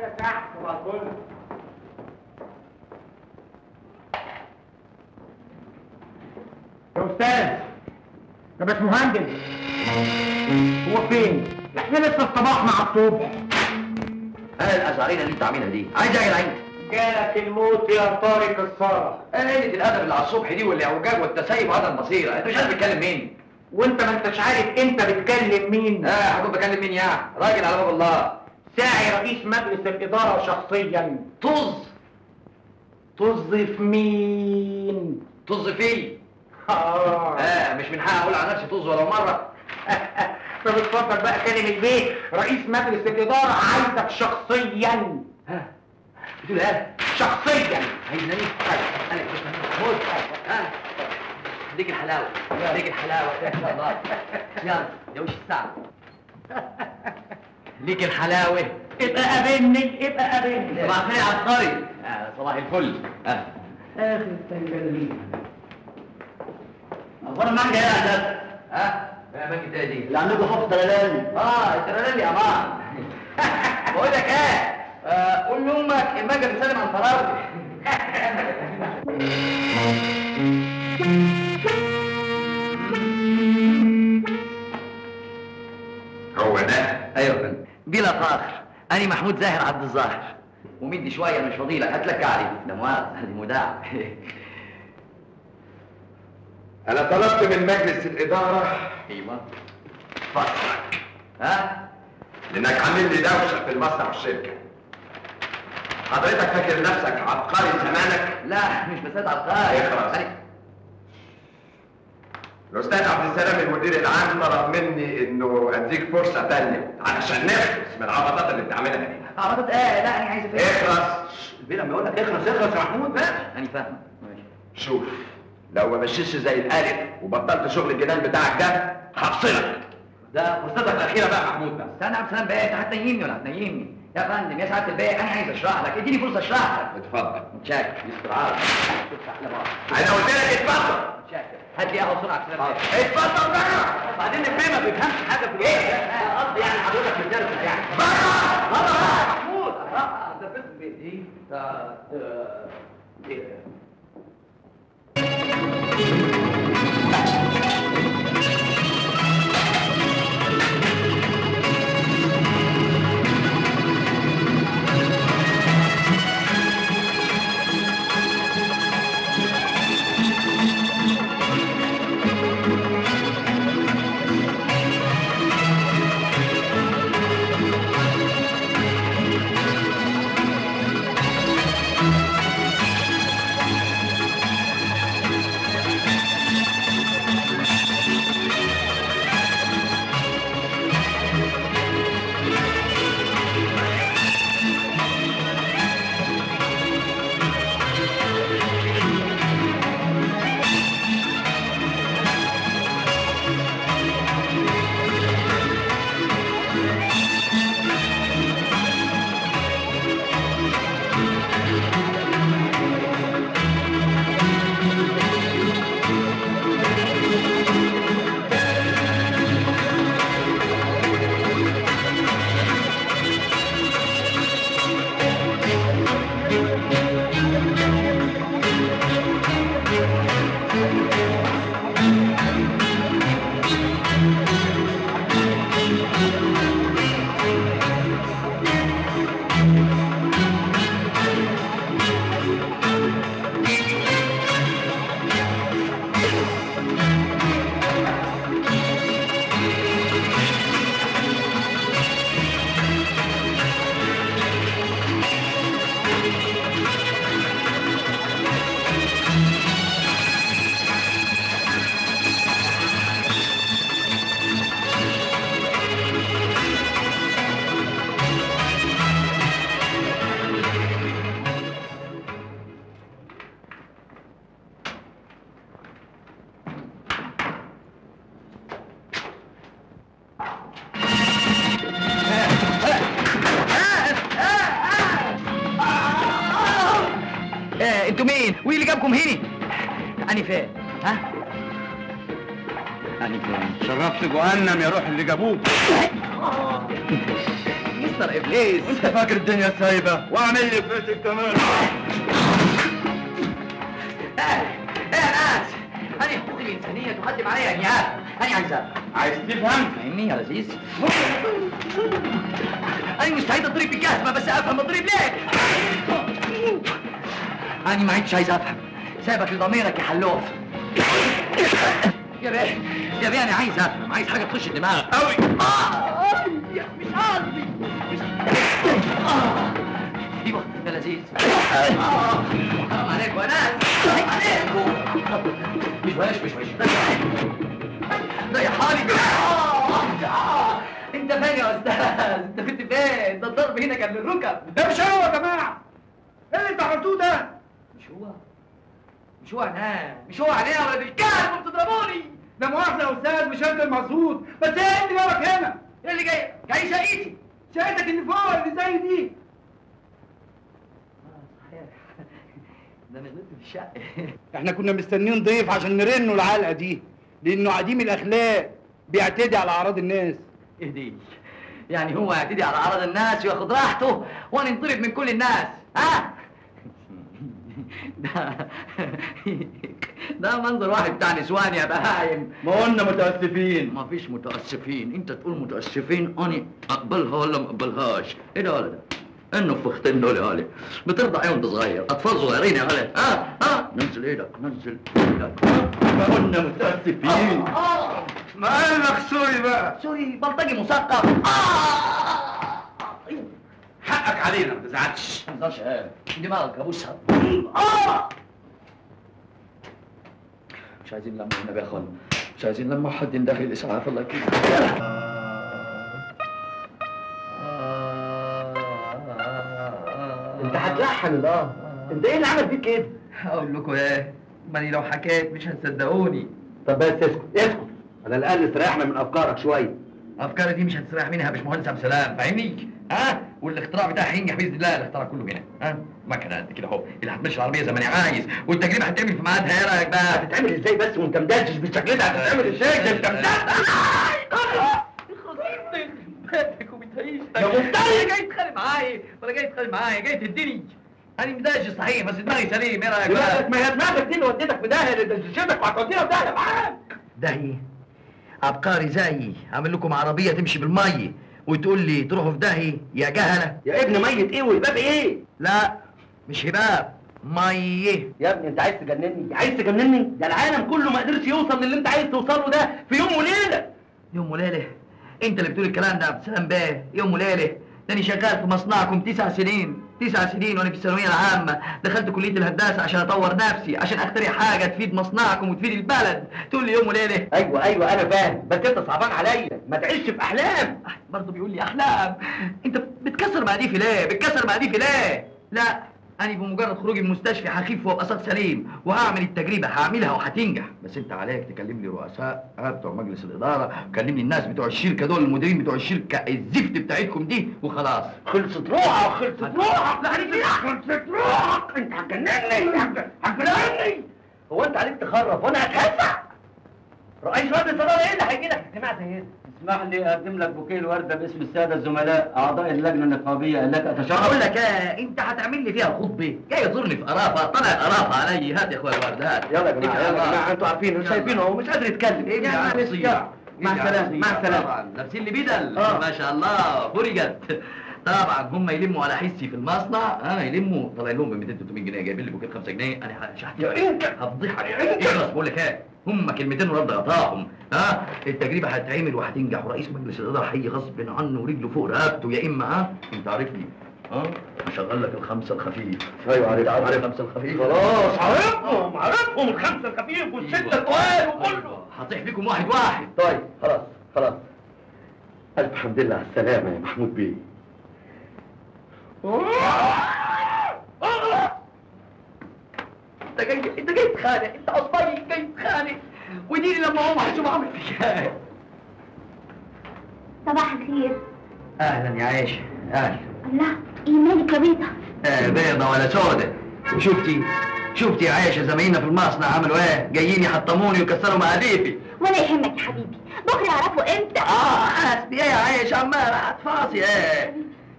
تحت وكل يا استاذ يا باشمهندس هو فين؟ احنا لسه الصباح مع الصبح انا الازعرينه اللي انت عاملها دي عايز اجي العين جالك الموت يا طارق الصالح انا قله الادب اللي على الصبح دي والاعوجاج والتسيب وعدم البصيره انت مش عارف بتكلم مين وانت ما انتش عارف انت بتكلم مين اه هكون بكلم مين يعني راجل على باب الله ساعي رئيس مجلس الاداره شخصيا طز طز في مين؟ طز فيه اه اه مش من حقي اقول على نفسي طز ولو مره طب اتفضل بقى كلم البيت رئيس مجلس الاداره عايزك شخصيا ها بتقول ايه شخصيا عايزني انا خد ها ديك الحلاوه ديك الحلاوه ان شاء الله يلا يا وش الساعه ليك الحلاوه ابقى قابلني ابقى قابلني صباح الخير يا عبقري آه صباح الفل اه اخر تنجلين اخبار المانجا ايه يا هندسه؟ ها؟ ايه المانجا ايه دي؟ اللي عندكم حفظ ترلالي اه الترلالي يا مان بقول لك ايه؟ آه، قول لامك المانجا بتسلم على الفراوله هو ده ايوه يا فندم بلا فخر انا محمود زاهر عبد الظاهر ومدي شويه مش فضيلك هتلك علي ده مؤاخذه دي مداع انا طلبت من مجلس الاداره ايوه فصلك ها؟ لانك عامل لي دوشه في المصنع والشركه حضرتك فاكر نفسك عبقري زمانك لا مش مسألة عبقري اخرس. أنا- الاستاذ عبد السلام المدير العام طلب مني انه اديك فرصه تانية علشان نخلص من العبطات اللي بتعملها دي عرفت ايه لا انا عايز افهم اخلص البيه لما يقول لك اخلص اخلص يا محمود بقى انا فاهم ماشي شوف لو ما مشيتش زي الالف وبطلت شغل الجنان بتاعك ده هفصلك ده فرصتك الاخيره بقى يا محمود بقى استنى يا عبد السلام بيه انت هتنيمني ولا هتنيمني يا فندم يا سعاده البيه انا عايز اشرح لك اديني فرصه اشرح لك اتفضل متشكر يستر عارف تفتح لبعض انا قلت لك اتفضل متشكر هات لي قهوه بسرعه يا عبد السلام بيه. اتفضل بقى بعدين البيه ما بيفهمش حاجه في ايه قصدي يعني حضرتك في الدرس يعني بره بره بقى يا محمود اه ده فيلم دي بتاعت آه، ايه ايه انتوا مين؟ وين اللي جابكم هنا؟ أني فين؟ ها؟ أني فين؟ شرفت جهنم يا روح اللي جابوك مستر ابليس انت فاكر الدنيا سايبه واعمل لي فيتك كمان ايه ايه يا ناس انا حقوقي الانسانيه تقدم علي انياب انا عايز أفهم. عايز تفهم فاهمني يا لذيذ انا مستعد اضرب بجزمه بس افهم اضرب ليه انا ما عدتش عايز افهم سايبك لضميرك يا حلوف يا بيه يا بيه انا عايز افهم عايز حاجه تخش الدماغ قوي آه، يا- مش قصدي مش آه. ايوه يا لذيذ آه، حرام عليكم يا ناس حرام عليكم مش وش مش وش ده يا حالي آه، آه. انت فين يا استاذ انت كنت فين ده الضرب هنا كان للركب ده مش هو يا جماعه ايه اللي انت عملتوه ده مش هو مش هو عناه مش هو عناه ولا بالكلب وبتضربوني ده مؤاخذه يا استاذ مش انت المقصود بس ايه انت بالك هنا ايه اللي جاي جاي شقيتي شقتك اللي فوق اللي زي دي ده انا غلطت في الشقه احنا كنا مستنيين ضيف عشان نرنه العلقه دي لانه عديم الاخلاق بيعتدي على اعراض الناس ايه دي يعني هو يعتدي على اعراض الناس وياخد راحته وانا انطرد من كل الناس ها ده ده منظر واحد بتاع نسوان يا بهايم ما قلنا متاسفين ما فيش متاسفين انت تقول متاسفين انا اقبلها ولا ما اقبلهاش ايه ده ولا ده انه فختين دول يا ولد بترضع ايه وانت صغير اطفال صغيرين يا ولد ها ها نزل ايدك نزل ايدك ما قلنا متاسفين آه. ما قال لك سوري بقى سوري بلطجي مثقف آه. حقك علينا ما تزعلش ما تقدرش ايه دماغك ابوسها آه. مش عايزين لما النبي يا اخوان مش عايزين لما حد يندهي الاسعاف الله يكرمك انت هتلحن الاه انت ايه اللي عمل فيك كده هقول لكم ايه ماني لو حكيت مش هتصدقوني طب بس اسكت اسكت على الاقل استريحنا من افكارك شويه افكاري دي مش هتستريح منها يا باشمهندس عبد السلام فاهمني ها والاختراع بتاعي هينجح باذن الله الاختراع كله هنا ها مكنه قد كده اهو اللي هتمشي العربيه زي ما انا عايز والتجربه هتعمل في ميعادها ايه رايك بقى هتتعمل ازاي بس وانت مدلجش بالشكل ده هتتعمل ازاي ده انت بيتك وبتعيش يا مفتري! جاي تتخانق معايا ولا جاي تتخانق معايا جاي تديني انا مداش صحيح بس دماغي سليم ايه رايك دماغك بقى ما هي دماغك دي اللي وديتك في داهيه ده شبك وهتودينا في داهيه معاك داهية عبقري زيي عامل لكم عربية تمشي بالمية وتقول لي تروحوا في داهية يا جهلة يا ابن ميت ايه والباب ايه لا مش هباب مية يا ابني انت عايز تجنني عايز تجنني ده العالم كله ما قدرش يوصل للي انت عايز توصل له ده في يوم وليله يوم وليلة انت اللي بتقول الكلام ده يا عبد السلام بيه يوم وليلة تاني شغال في مصنعكم تسع سنين تسع سنين وانا في الثانوية العامة دخلت كلية الهندسة عشان اطور نفسي عشان اخترع حاجة تفيد مصنعكم وتفيد البلد تقول لي يوم وليلة ايوه ايوه انا فاهم بس انت صعبان عليا ما تعيش في احلام برضه بيقول لي احلام انت بتكسر مقاديفي ليه بتكسر مقاديفي ليه لا انا بمجرد خروجي من المستشفى هخف وابقى صوت سليم وهعمل التجربه هعملها وهتنجح بس انت عليك تكلم لي رؤساء آه، بتوع مجلس الاداره وكلم لي الناس بتوع الشركه دول المديرين بتوع الشركه الزفت بتاعتكم دي وخلاص خلصت روحك خلصت روحك لا انت خلصت روحك انت هتجنني هتجنني هو انت عليك تخرف وانا هتهزع رئيس وزاره الصداره ايه اللي هيجي لك اجتماع زي ده اسمح لي اقدم لك بوكيه الورده باسم الساده الزملاء اعضاء اللجنه النقابيه التي اقول اتشرف لك ايه انت هتعمل لي فيها خطبه جاي تزورني في قرافه طلع قرافه علي هات يا اخويا الورد هات يلا يا جماعه يلا يا الله. جماعه انتوا عارفين يلا. شايفينه اهو مش قادر يتكلم ايه يا يا معلش، عم يلا. مع السلامه مع السلامه طبعا لابسين لي بدل آه. ما شاء الله فرجت طبعا هم يلموا على حسي في المصنع اه يلموا طالعين لهم ب 200 300 جنيه جايبين لي بوكيه 5 جنيه انا شحت يا انت هفضحك اخلص بقول لك ايه هم كلمتين ورد غطاهم ها التجربه هتتعمل وهتنجح ورئيس مجلس الاداره هيجي غصب عنه ورجله فوق رقبته يا اما ها انت عارفني ها هشغل لك الخمسه الخفيف ايوه عارف انت عارف عارف الخمسه الخفيف خلاص عارفهم عارفهم الخمسه الخفيف والسته الطوال وكله هطيح فيكم واحد واحد طيب خلاص خلاص الف حمد لله على السلامه يا محمود بيه انت جاي انت جاي تتخانق انت عصبي جاي تتخانق وديني لما اقوم هشوف اعمل فيك ايه صباح الخير اهلا يا عايشه اهلا الله ايه مالك يا بيضة آه بيضة ولا سودة شفتي شفتي يا عايشة زمايلنا في المصنع عملوا ايه جايين يحطموني ويكسروا مقاديفي ولا يهمك يا حبيبي بكره يعرفوا امتى اه حسبي ايه يا عايشة عمال هتفاصي ايه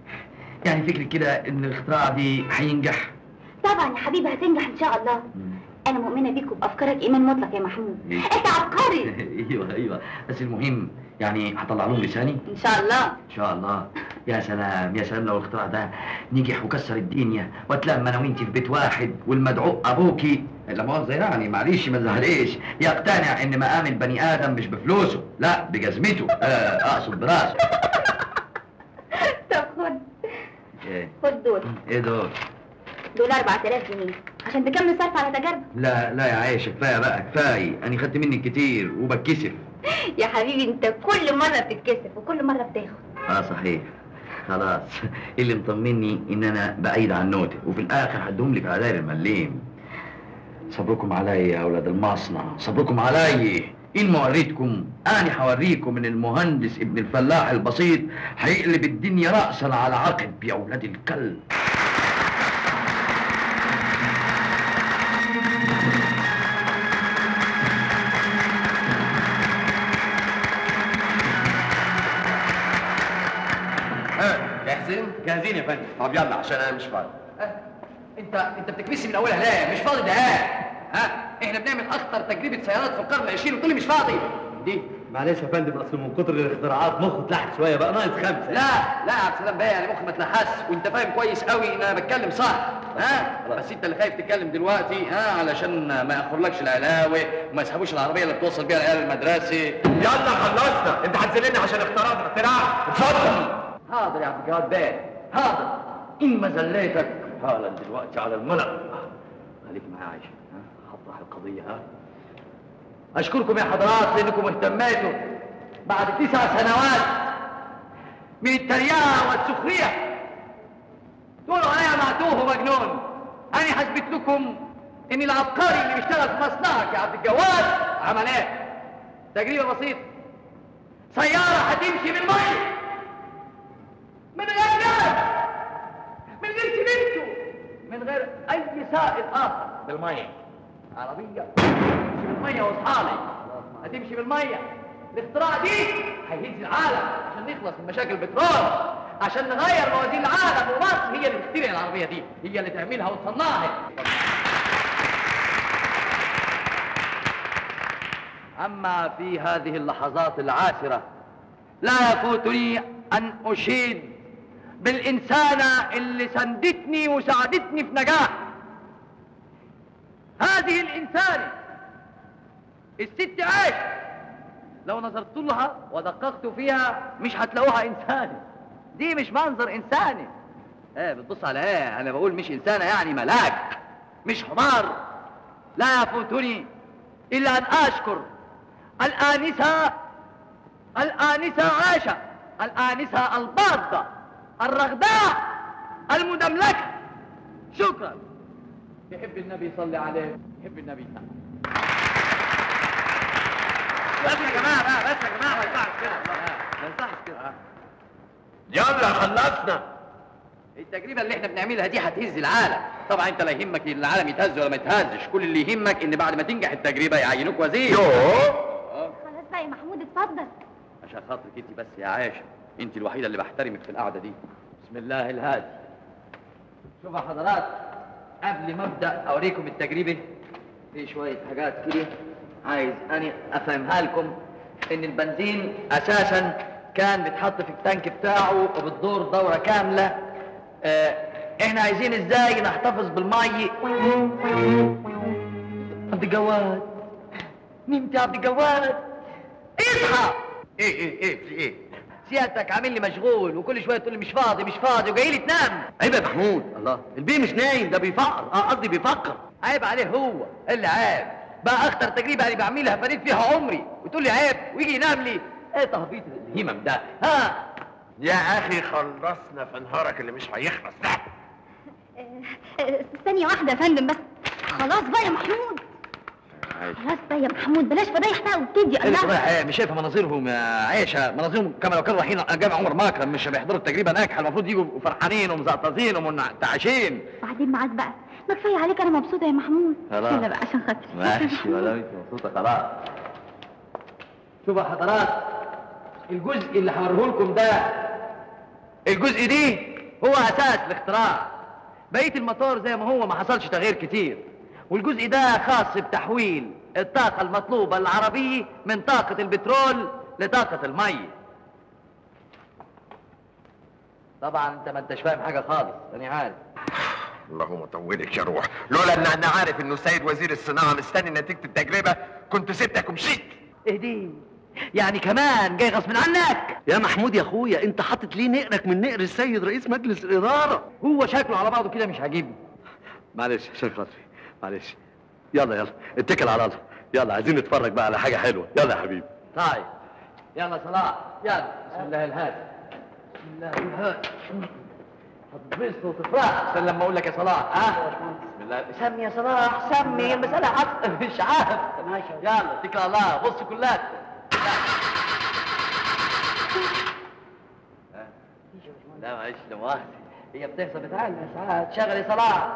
يعني فكرك كده ان الاختراع دي هينجح طبعا يا حبيبي هتنجح ان شاء الله انا مؤمنه بيك وبافكارك ايمان مطلق يا محمود إيه. انت عبقري ايوه ايوه بس المهم يعني هطلع لهم لساني ان شاء الله ان شاء الله يا سلام يا سلام لو الاختراع ده نجح وكسر الدنيا واتلم انا وانت في بيت واحد والمدعو ابوكي لا مؤاخذه يعني معلش ما تزعليش يقتنع ان مقام البني ادم مش بفلوسه لا بجزمته آه اقصد براسه طب خد ايه خد دول ايه دول دول 4000 جنيه عشان تكمل صرف على تجاربك لا لا يا عايشه كفايه بقى كفايه انا خدت منك كتير وبتكسف يا حبيبي انت كل مره بتتكسف وكل مره بتاخد اه صحيح خلاص اللي مطمني ان انا بعيد عن نوتي وفي الاخر هدهم لك على داير المليم صبركم عليا يا اولاد المصنع صبركم عليا ان ما وريتكم انا هوريكم ان المهندس ابن الفلاح البسيط هيقلب الدنيا راسا على عقب يا اولاد الكلب ها جاهزين؟ جاهزين يا فندم طب يلا عشان انا مش فاضي انت انت بتكبسي من اولها ليه مش فاضي ده ها احنا بنعمل اخطر تجربه سيارات في القرن العشرين وتقول لي مش فاضي دي معلش يا فندم اصل من كتر الاختراعات مخه اتلحت شويه بقى ناقص خمسه لا لا يا عبد السلام بيه يعني مخي ما اتلحس وانت فاهم كويس قوي ان انا بتكلم صح ها بس انت اللي خايف تتكلم دلوقتي ها علشان ما ياخرلكش العلاوي وما يسحبوش العربيه اللي بتوصل بيها العيال المدرسه يلا خلصنا انت هتذلني عشان اخترعت اختراع اتفضل حاضر يا عبد الجواد بيه حاضر ان ما زليتك حالا دلوقتي على الملأ خليك معايا عايشه ها هطرح القضيه ها اشكركم يا حضرات لانكم اهتميتوا بعد تسع سنوات من التريقه والسخريه تقولوا عليا معتوه ومجنون انا هثبت لكم ان العبقري اللي بيشتغل في مصنعك يا عبد الجواد عمل ايه تجربه بسيطه سياره هتمشي بالميه من غير جبل من غير سمنتو من غير اي سائل اخر بالميه عربيه تمشي بالميه واصحالي هتمشي بالميه الاختراع دي هيهز العالم عشان نخلص من مشاكل البترول عشان نغير موازين العالم ومصر هي اللي تخترع العربيه دي هي اللي تعملها وتصنعها اما في هذه اللحظات العاسره لا يفوتني ان اشيد بالإنسانة اللي سندتني وساعدتني في نجاح هذه الإنسانة الست عايشة لو نظرت لها ودققت فيها مش هتلاقوها إنسانة دي مش منظر إنساني ايه بتبص على ايه انا بقول مش إنسانة يعني ملاك مش حمار لا يفوتني إلا أن أشكر الآنسة الآنسة عاشة الآنسة الباضة الرغداء المدملكة شكرا يحب النبي صلي عليه يحب النبي صلي بس يا جماعة بقى بس يا جماعة ما ينفعش كده ما ينفعش كده يلا خلصنا التجربة اللي احنا بنعملها دي هتهز العالم طبعا انت لا يهمك العالم يتهز ولا ما يتهزش كل اللي يهمك ان بعد ما تنجح التجربة يعينوك وزير يوه خلاص بقى يا محمود اتفضل عشان خاطرك انت بس يا عائشة انت الوحيدة اللي بحترمك في القعدة دي بسم الله الهادي شوفوا يا حضرات قبل ما ابدا اوريكم التجربة في شوية حاجات كده عايز اني افهمها لكم ان البنزين اساسا كان بيتحط في التانك بتاعه وبتدور دورة كاملة اه احنا عايزين ازاي نحتفظ بالمي عبد الجواد نمت يا عبد الجواد اصحى ايه ايه ايه في ايه سيادتك عامل لي مشغول وكل شويه تقول لي مش فاضي مش فاضي وجاي لي تنام عيب يا محمود الله البيه مش نايم ده بيفقر اه قصدي بيفكر عيب عليه هو اللي عيب بقى اخطر تجربه انا بعملها فريد فيها عمري وتقول لي عيب ويجي ينام لي ايه تهبيط الهمم ده ها يا اخي خلصنا في نهارك اللي مش هيخلص ده ثانية واحدة يا فندم بس خلاص بقى يا محمود خلاص بقى يا محمود بلاش فضايح بقى وابتدي اللي الله رايح ايه مش شايفه مناظرهم يا عيشه مناظرهم كما لو كانوا رايحين جامع عمر مكرم مش بيحضروا التجربه ناجحه المفروض يجوا فرحانين ومزقططين ومنتعشين بعدين معاك بقى ما كفاية عليك أنا مبسوطة يا محمود خلاص. يلا بقى عشان خاطري ماشي ولا انت مبسوطه خلاص شوفوا يا حضرات الجزء اللي هوريه لكم ده الجزء دي هو اساس الاختراع بقيه الموتور زي ما هو ما حصلش تغيير كتير والجزء ده خاص بتحويل الطاقه المطلوبه للعربيه من طاقه البترول لطاقه الميه طبعا انت ما انتش فاهم حاجه خالص انا عارف اللهم طولك يا روح لولا ان انا عارف انه سيد وزير الصناعه مستني نتيجه التجربه كنت سبتك ومشيت ايه دي يعني كمان جاي غصب عنك يا محمود يا اخويا انت حاطط ليه نقرك من نقر السيد رئيس مجلس الاداره هو شكله على بعضه كده مش عاجبني معلش عشان خاطري معلش يلا يلا اتكل على الله يلا عايزين نتفرج بقى على حاجه حلوه يلا يا حبيبي طيب يلا صلاح يلا بسم الله الهادي بسم الله الهادي هتتبسط وتفرح عشان لما اقول لك يا صلاح ها بسم الله سمي يا صلاح سمي المسألة حق مش عارف يلا اتكل على الله بص كلات لا معلش لا مؤاخذة هي بتحصل بتعلم ساعات شغل يا صلاح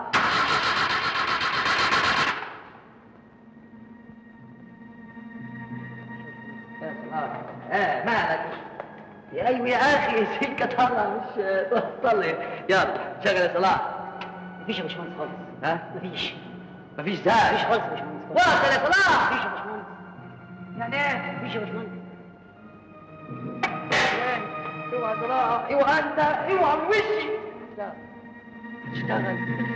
يا صلاح اه مالك يا ايوه يا اخي سلكة طالعة مش طلع يلا شغل يا صلاح مفيش يا باشمهندس خالص ها مفيش مفيش زعل مفيش خالص يا باشمهندس واصل يا صلاح مفيش يا باشمهندس يعني ايه مفيش يا باشمهندس اوعى يا صلاح اوعى انت اوعى من وشي لا اشتغل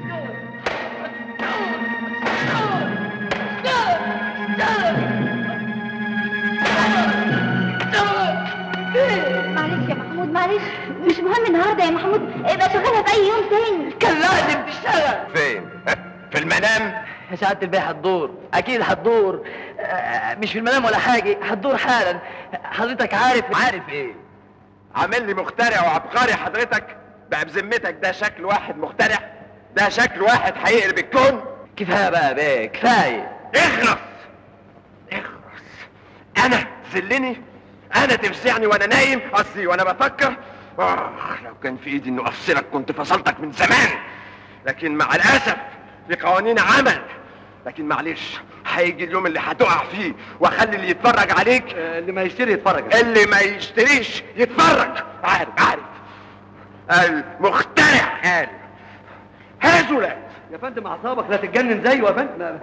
معلش يا محمود معلش مش مهم النهارده يا محمود ابقى شغلها في اي يوم تاني كان لازم تشتغل فين في المنام يا سعادة البيه هتدور أكيد هتدور آه، مش في المنام ولا حاجة هتدور حالا حضرتك عارف عارف ايه عامل لي مخترع وعبقري حضرتك بقى بذمتك ده شكل واحد مخترع ده شكل واحد هيقلب الكون كفاية بقى يا بيه كفاية اخرس اخرس انا تذلني انا تفزعني وانا نايم قصدي وانا بفكر اخ لو كان في ايدي انه افصلك كنت فصلتك من زمان لكن مع الاسف في قوانين عمل لكن معلش هيجي اليوم اللي هتقع فيه واخلي اللي يتفرج عليك اللي ما يشتري يتفرج اللي ما يشتريش يتفرج عارف عارف المخترع قال هزلت يا فندم أعصابك لا تتجنن زيه يا فندم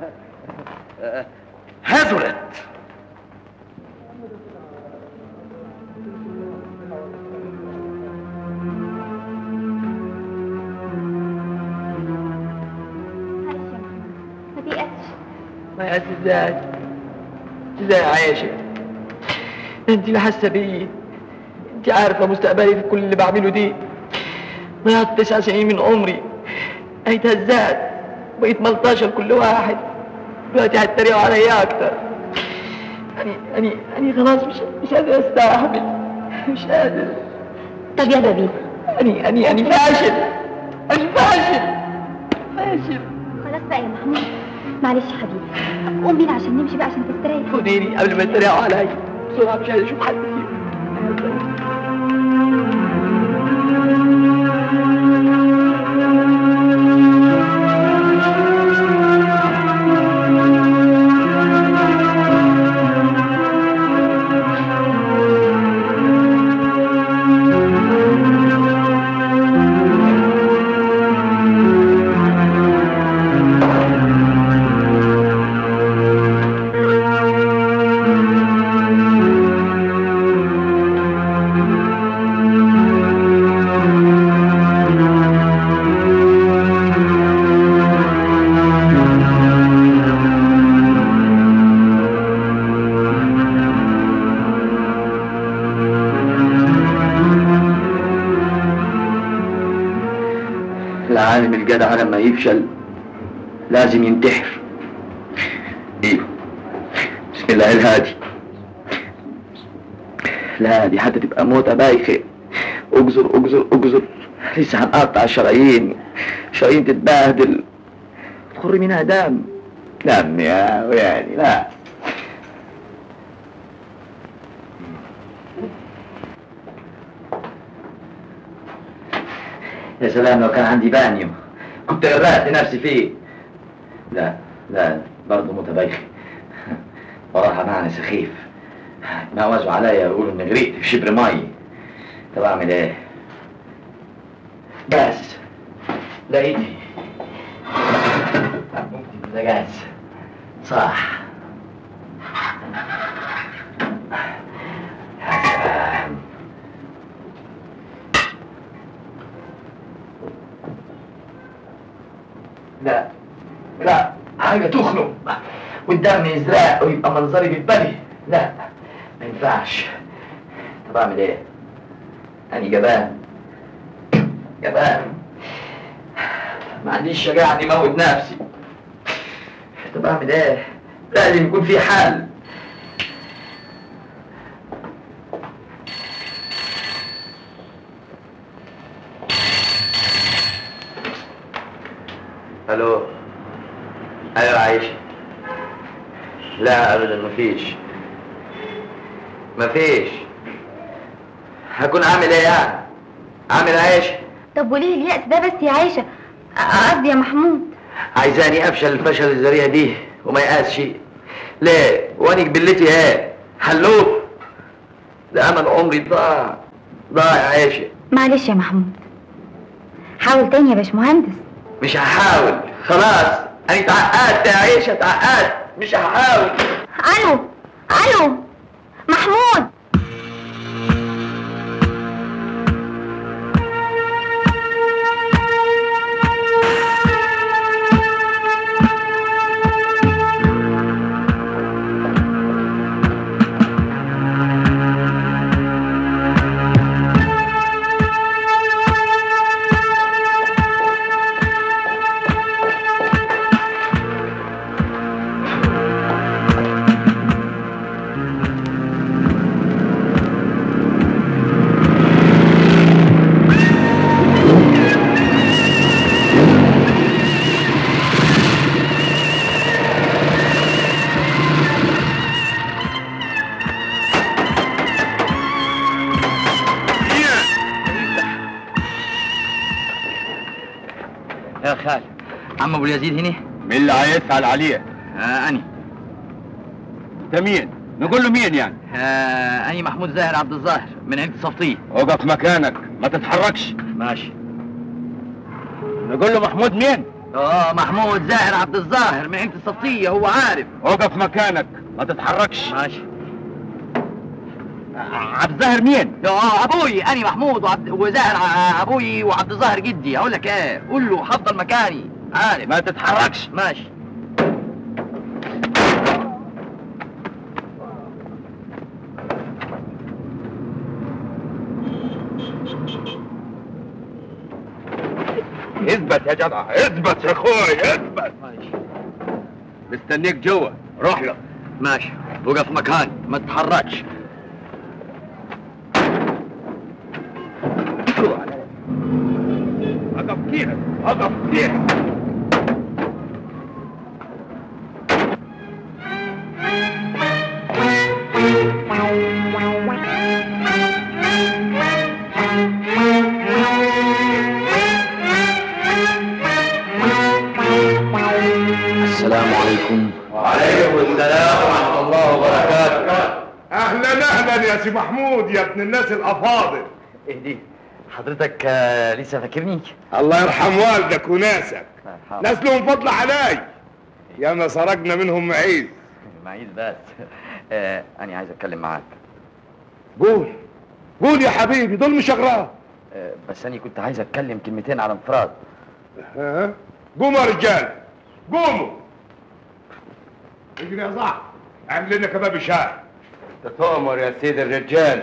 هزلت معلش يا محمود ما تيأسش ما يا ازاي ازاي عايشة انت اللي حاسة بيه انت عارفة مستقبلي في كل اللي بعمله دي ضيعت تسع سنين من عمري اتهزأت بقيت ملطشة لكل واحد دلوقتي هيتريقوا عليا اكتر يعني يعني يعني خلاص مش مش قادر استحمل مش قادر طب يلا بينا يعني يعني يعني فاشل انا فاشل فاشل خلاص بقى يا محمود معلش يا حبيبي قوم بينا عشان نمشي بقى عشان تستريح خديني قبل ما يتريقوا عليا بسرعة مش عايز اشوف حد فيهم العالم الجدع لما يفشل لازم ينتحر ايوه بسم الله الهادي لا دي حتى تبقى موتة بايخة اجزر اجزر اجزر لسه هنقطع الشرايين شرايين تتبهدل تخر منها دم دم يا يعني لا يا سلام لو كان عندي بانيو كنت غرقت نفسي فيه لا لا برضه متبايخ وراها معنى سخيف ما وزوا عليا يقولوا اني غرقت في شبر مي طب اعمل ايه بس لقيتي ممكن بوتاجاز صح يا سلام لا لا حاجة تخنق والدم يزرق ويبقى منظري بيتبني لا ما ينفعش طب اعمل ايه؟ أنا جبان جبان ما عنديش شجاعة اني اموت نفسي طب اعمل ايه؟ لازم يكون في حل الو ايوه عايشة لا ابدا مفيش مفيش هكون عامل ايه يعني عامل عايشة طب وليه اليأس ده بس يا عايشة قصدي يا محمود عايزاني افشل الفشل الذريع دي وما يقاسش ليه وانا قبلتي ايه حلوف ده امل عمري ضاع ضاع يا عايشة معلش يا محمود حاول تاني يا باشمهندس مش هحاول خلاص انا اتعقدت يا عيشة اتعقدت مش هحاول الو الو محمود يا خال عم ابو اليزيد هنا مين اللي هيسأل عليه؟ آه اني ده مين؟ نقول له مين يعني؟ آه اني محمود زاهر عبد الظاهر من عند صفطيه اقف مكانك ما تتحركش ماشي نقول له محمود مين؟ اه محمود زاهر عبد الظاهر من عند الصفطيه هو عارف اقف مكانك ما تتحركش ماشي عبد الظاهر مين؟ اه ابوي اني محمود وعبد وزاهر ع- ابوي وعبد الظاهر جدي اقول لك ايه قول له حفظل مكاني عارف ما تتحركش ماشي اثبت يا جدع اثبت يا اخوي اثبت ماشي مستنيك جوه روح له ماشي وقف مكاني ما تتحركش اقف فيها اقف فيها السلام عليكم وعليكم السلام ورحمه الله وبركاته اهلا اهلا يا سي محمود يا ابن الناس الافاضل اهدي حضرتك آه، لسه فاكرني الله يرحم والدك وناسك مرحبا. ناس لهم فضل علي يا ما سرقنا منهم معيز معيد بس آه، انا عايز اتكلم معاك قول قول يا حبيبي دول مش اغراب آه، بس انا كنت عايز اتكلم كلمتين على انفراد ها قوموا يا رجال قوموا اجري يا صاحبي اعمل لنا كباب شاي تؤمر يا سيد الرجال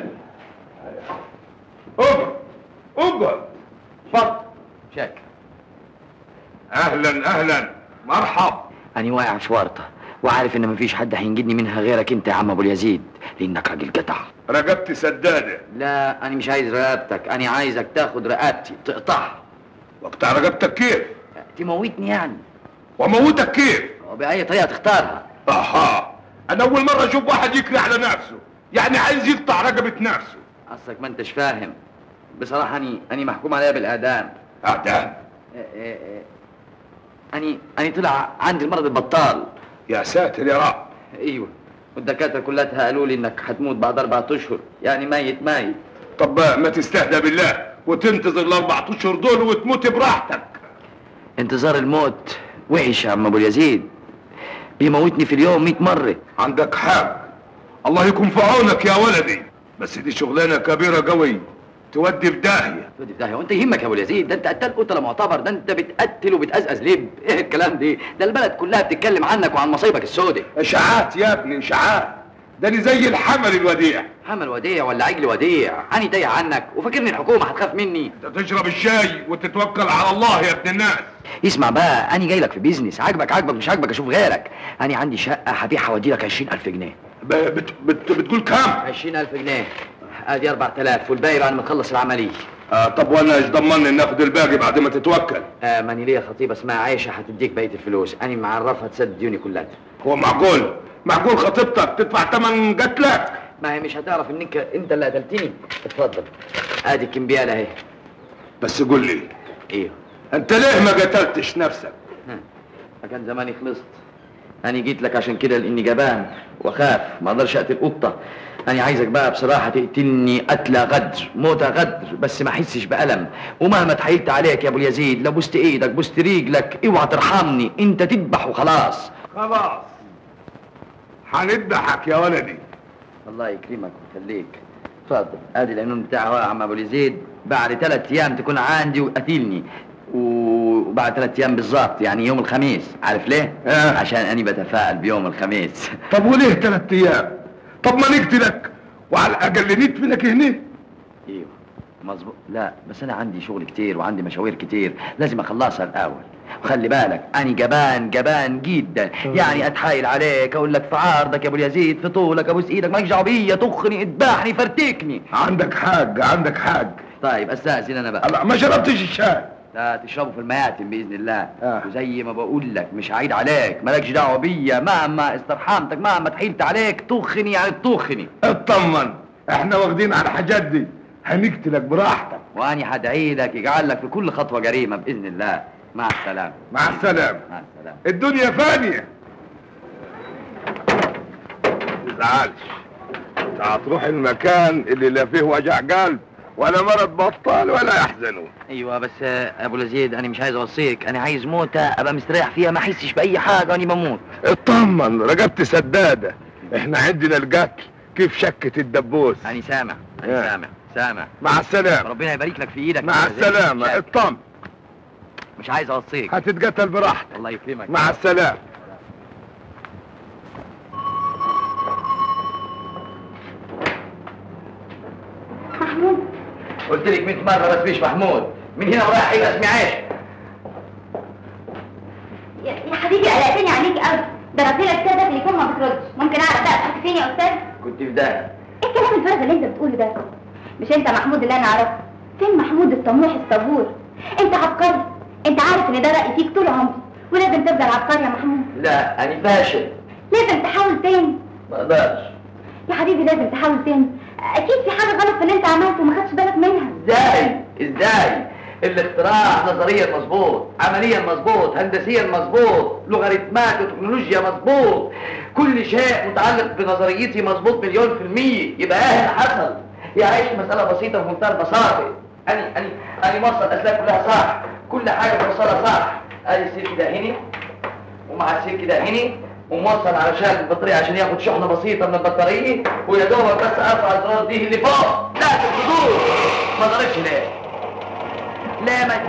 اقعد اقعد اتفضل شاكر اهلا اهلا مرحب انا واقع في ورطه وعارف ان مفيش حد هينجدني منها غيرك انت يا عم ابو اليزيد لانك راجل جدع رقبتي سداده لا انا مش عايز رقبتك انا عايزك تاخد رقبتي تقطعها وقطع رقبتك كيف تموتني يعني وموتك كيف وبأي طريقة تختارها اها انا اول مره اشوف واحد يكري على نفسه يعني عايز يقطع رقبه نفسه أصلك ما أنتش فاهم بصراحة أني أني محكوم عليا بالإعدام اعدام إيه إيه إيه. أني أني طلع عندي المرض البطال يا ساتر يا رب أيوه والدكاترة كلها قالوا لي إنك هتموت بعد أربعة أشهر يعني ميت ميت طب ما تستهدى بالله وتنتظر الاربع اشهر دول وتموت براحتك انتظار الموت وحش يا عم ابو اليزيد بيموتني في اليوم 100 مره عندك حق الله يكون في عونك يا ولدي بس دي شغلانه كبيره قوي تودي في داهيه تودي في داهيه وانت يهمك يا ابو اليزيد ده انت قتال قتله معتبر ده انت بتقتل وبتأزأز لب ايه الكلام ده ده البلد كلها بتتكلم عنك وعن مصايبك السوداء اشاعات يا ابني اشاعات ده أنا زي الحمل الوديع حمل وديع ولا عجل وديع اني تايه عنك وفاكرني الحكومه هتخاف مني انت تشرب الشاي وتتوكل على الله يا ابن الناس اسمع بقى انا جاي لك في بيزنس عاجبك عاجبك مش عاجبك اشوف غيرك انا عندي شقه هبيعها وادي لك 20000 جنيه ب- بت بت بتقول كام 20000 جنيه ادي 4000 والباقي بعد ما تخلص العمليه آه طب وانا ايش ضمني ناخد الباقي بعد ما تتوكل آه ماني ليا خطيبه اسمها عايشه هتديك بقيه الفلوس انا معرفها تسد ديوني كلها هو معقول معقول خطيبتك تدفع ثمن قتلك ما هي مش هتعرف انك انت اللي قتلتني اتفضل ادي الكمبياله اهي بس قول لي ايوه انت ليه ما قتلتش نفسك كان زماني خلصت انا جيت لك عشان كده لاني جبان واخاف ما اقدرش اقتل قطه انا عايزك بقى بصراحه تقتلني قتله غدر موتة غدر بس ما احسش بالم ومهما اتحايلت عليك يا ابو اليزيد لو بوست ايدك بوست رجلك اوعى ترحمني انت تذبح وخلاص خلاص هنذبحك يا ولدي الله يكرمك ويخليك اتفضل ادي العنوان بتاعه اهو يا عم ابو اليزيد بعد ثلاث ايام تكون عندي وقتلني وبعد ثلاث ايام بالظبط يعني يوم الخميس عارف ليه؟ آه. عشان اني بتفائل بيوم الخميس طب وليه ثلاث ايام طب ما نقتلك وعلى الاقل ندفنك هنا ايوه مظبوط لا بس انا عندي شغل كتير وعندي مشاوير كتير لازم اخلصها الاول وخلي بالك اني جبان جبان جدا يعني اتحايل عليك اقول لك في عرضك يا ابو اليزيد في طولك ابوس ايدك مالكش دعوه بيا تخني اذبحني فرتكني عندك حق عندك حق طيب استاذن انا بقى لا ما شربتش الشاي لا تشربه في المياتم باذن الله آه. وزي ما بقول لك مش هعيد عليك مالكش دعوه بيا مهما استرحمتك مهما تحيلت عليك تخني يعني تخني اطمن احنا واخدين على الحاجات دي هنقتلك براحتك واني هدعي لك يجعل لك في كل خطوه جريمه باذن الله مع السلامه مع السلامه مع السلامه الدنيا فانية تزعلش انت هتروح المكان اللي لا فيه وجع قلب ولا مرض بطال ولا يحزنون ايوه بس آه، ابو اليزيد انا مش عايز اوصيك انا عايز موته ابقى مستريح فيها ما احسش باي حاجه اني بموت اطمن رقبتي سدادة احنا عندنا القتل كيف شكة الدبوس انا سامع انا آه. سامع سامع مع السلامة ربنا يبارك لك في ايدك مع يا أبو اليزيد. السلامة مش- اطمن مش عايز اوصيك هتتقتل براحتك الله يكرمك مع السلامة محمود قلت لك 100 مره بس مش محمود من هنا ورايح هيبقى اسمي عايش يا يا حبيبي قلقتني عليك قوي ضربت لك كده تليفون ما بتردش ممكن اعرف بقى كنت فين يا استاذ كنت في داهيه ايه الكلام الفارغ اللي انت بتقوله ده مش انت محمود اللي انا اعرفه فين محمود الطموح الصبور انت عبقري انت عارف ان ده رايي فيك طول عمري ولازم تفضل عبقري يا محمود لا انا فاشل لازم تحاول تاني ما اقدرش يا حبيبي لازم تحاول تاني اكيد في حاجه غلط في اللي انت عملته وما خدتش بالك منها ازاي ازاي الاختراع نظريا مظبوط عمليا مظبوط هندسيا مظبوط لوغاريتمات وتكنولوجيا مظبوط كل شيء متعلق بنظريتي مظبوط مليون في المية يبقى ايه اللي حصل يا عيش مسألة بسيطة في منتهى البساطة أنا أنا أنا موصل الأسلاك كلها صح كل حاجة موصلها صح أدي السلك ده هنا ومع السلك ده هنا وموصل علشان البطارية عشان ياخد شحنة بسيطة من البطارية ويا دوبك بس ارفع الزرار دي اللي فوق لا الحضور ما ضربش ليه؟ ليه ما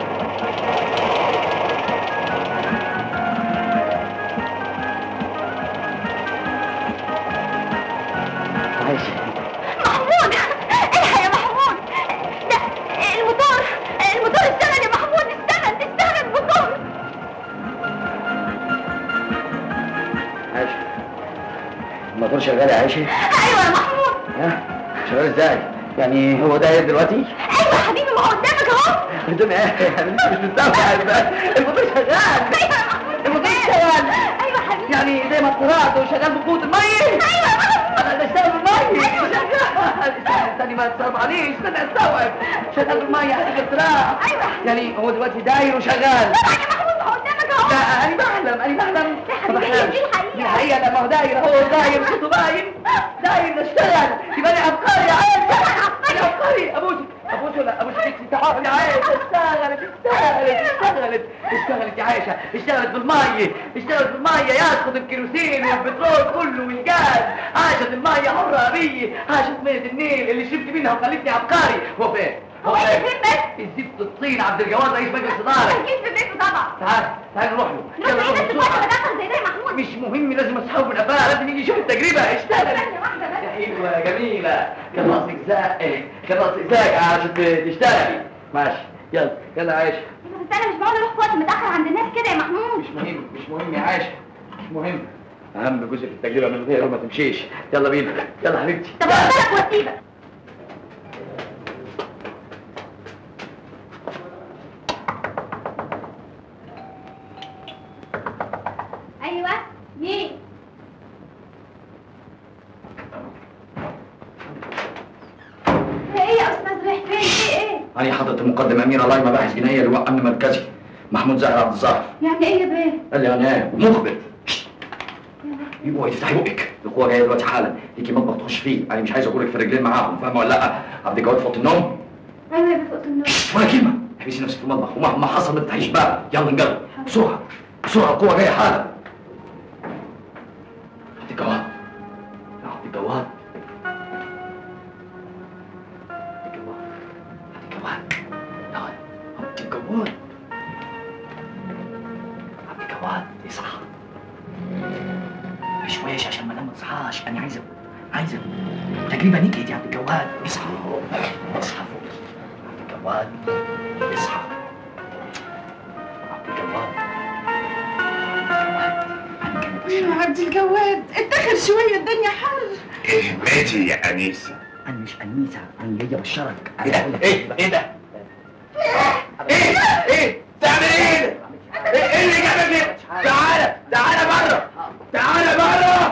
عايشة محمود الحق يا محمود ده الموتور الموتور اشتغل يا محمود اشتغل اشتغل الموتور عايشة الموتور شغال يا عايشة ايوه يا محمود ها شغال ازاي؟ يعني هو ده دلوقتي؟ ايوه يا حبيبي ما هو قدامك اهو قدامي ايه؟ انا مش مستوعب بقى الموتور شغال ايوه يا محمود الموتور شغال ايوه يا حبيبي يعني زي ما اخترعت وشغال بقوة المية ايوه يا محمود انا بشتغل بالمية أيوة. شغال استنى استنى ما تصرف عليه استنى استوعب شغال بالمية هذا اختراع أيوة. يعني هو دلوقتي داير وشغال طبعا يا محمود ما هو قدامك اهو لا انا بحلم انا بحلم يا حبيبي، ما هي بحلمش. دي الحقيقة. دي الحقيقة لا ما هو داير هو داير صوته باين داير نشتغل يبقى انا عبقري يا عيال طبعا عبقري عبقري ابوسك ابوس ولا ابوس انت تعالي يا عايشه اشتغلت اشتغلت اشتغلت اشتغلت يا عايشه اشتغلت بالميه اشتغلت بالميه يسقط الكيروسين والبترول كله والجاز عاشت الميه حره ابيه عاشت ميه النيل اللي شربت منها وخلتني عبقري هو فين؟ هو فين؟ إيه فين بس؟ الزفت الطين عبد الجواد رئيس مجلس اداره اكيد في بيته طبعا تعال تعال نروح له نروح يلا ايه نروح بس بسرعه الوقت دخل زي ده يا محمود مش مهم لازم اسحبه من قفاها لازم يجي يشوف التجربه اشتغل ثانية واحدة بس ايوه جميله كان ناقصك زق كان ناقصك زق عشان تشتغلي ماشي يلا يلا يا عايشه بس انا مش معقول اروح في وقت متاخر عند الناس كده يا محمود مش مهم مش مهم يا عايشه مش مهم اهم جزء في التجربه من غيره ما تمشيش يلا بينا يلا حبيبتي طب يلا. اوصلك واسيبك ايوه مين في ايه يا استاذ ريح فين في ايه أنا حضرت المقدم أمير الله مباحث جنائية لواء أمن مركزي محمود زاهر عبد الظاهر يعني ايه يا بيه قال لي أنا مخبر يبقى تفتحي بقك القوة جاية دلوقتي حالا ليكي مطبخ تخش فيه أنا مش عايز أقولك في الرجلين معاهم فاهمة ولا لأ عبد الجواد في أوضة النوم ايوه يا بيه فوق النور ولا كلمة احبسي نفسك في المطبخ ومهما حصل ما تفتحيش باب يلا نجرب بسرعة بسرعة القوة جاية حالا عبد الجواد يا عبد الجواد عبد الجواد عبد الجواد يا عبد الجواد عبد الجواد اصحى شويش عشان ما انام ما تصحاش انا عايزه عايزه تقريبا نكهت يا عبد الجواد اصحى اصحى فوق عبد الجواد اصحى عبد الجواد يا عبد الجواد اتخر شوية الدنيا حر اهمتي يا انيسه انا مش انيسه انا جايه بشرك ايه ده ايه ايه ده ايه ايه تعمل ايه ده ايه إيه اللي جابك هنا تعالى تعالى بره تعالى بره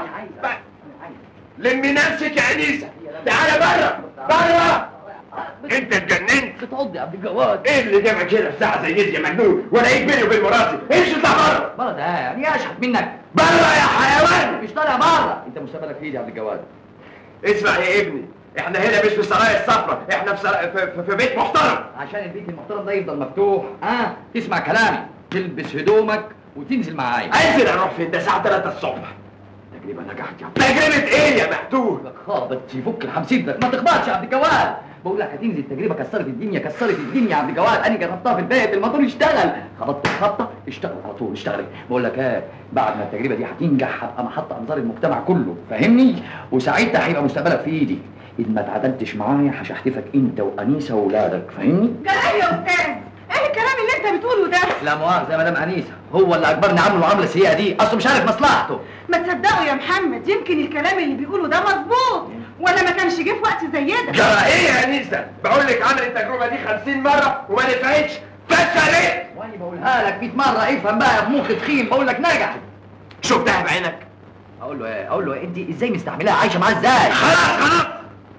لمي نفسك يا انيسه تعالى بره بره انت اتجننت بتعض يا عبد الجواد ايه اللي جابك هنا في ساعه زي دي يا مجنون وانا ايه بيني وبين مراتي امشي اطلع بره بره ده يعني اشحت منك بره يا حيوان مش طالع بره انت مستقبلك في ايدي يا عبد الجواد اسمع يا ابني احنا هنا مش في السرايا الصفراء احنا في, سرا... في, في, في بيت محترم عشان البيت المحترم ده يفضل مفتوح اه تسمع كلامي تلبس هدومك وتنزل معايا انزل اروح فين ده الساعه 3 الصبح تجربه نجحت يا عبد تجربه ايه يا محتوه لك خابط يفك الحمسين لك ما تخبطش يا عبد الجواد بقول لك هتنزل تجربه كسرت الدنيا كسرت الدنيا يا عبد الجواد انا جربتها في البيت الموتور اشتغل خبطت الخبطه اشتغل على طول اشتغل بقول لك ايه بعد ما التجربه دي هتنجح هبقى محط انظار المجتمع كله فاهمني وساعتها هيبقى مستقبلك في ايدي اذا ما اتعدلتش معايا هشحتفك انت وانيسه واولادك فاهمني جلال يا استاذ ايه الكلام اللي انت بتقوله ده لا مؤاخذه يا مدام انيسه هو اللي اجبرني عامله العمله السيئه دي اصله مش عارف مصلحته ما تصدقوا يا محمد يمكن الكلام اللي بيقوله ده مظبوط ولا ما كانش جه في وقت زي ده جرى ايه يا انيسه بقول لك عمل التجربه دي 50 مره وما نفعتش فشلت وانا بقولها لك 100 مره افهم بقى يا مخ تخين بقول لك نجحت شفتها بعينك اقول له ايه اقول له إيه؟ انت ازاي مستحملاها عايشه معاه ازاي خلاص خلاص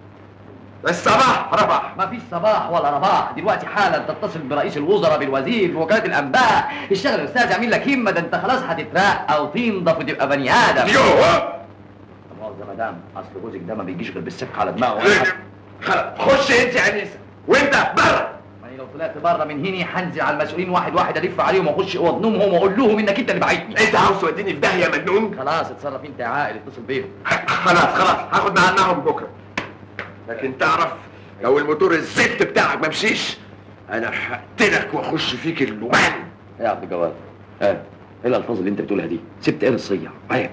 الصباح ربح ما فيش صباح ولا رباح دلوقتي حالا تتصل برئيس الوزراء بالوزير بوكاله الانباء اشتغل يا استاذ اعمل لك همه ده انت خلاص هتترقى وتنضف وتبقى بني ادم يوه لا مؤاخذه يا مدام اصل جوزك ده ما بيجيش غير بالسفك على دماغه خلاص خش انت يا انيسه وانت بره يعني لو طلعت بره من هنا هنزل على المسؤولين واحد واحد الف عليهم واخش اوض نومهم واقول لهم انك انت اللي بعتني انت عاوز توديني في داهيه يا مجنون خلاص اتصرف انت يا عاقل اتصل بيهم خلاص خلاص هاخد معاهم بكره لكن تعرف لو الموتور الزفت بتاعك ما مشيش انا هقتلك واخش فيك اللومان يا عبد الجواد ايه ايه الالفاظ اللي انت بتقولها دي سبت ايه الصيع عيب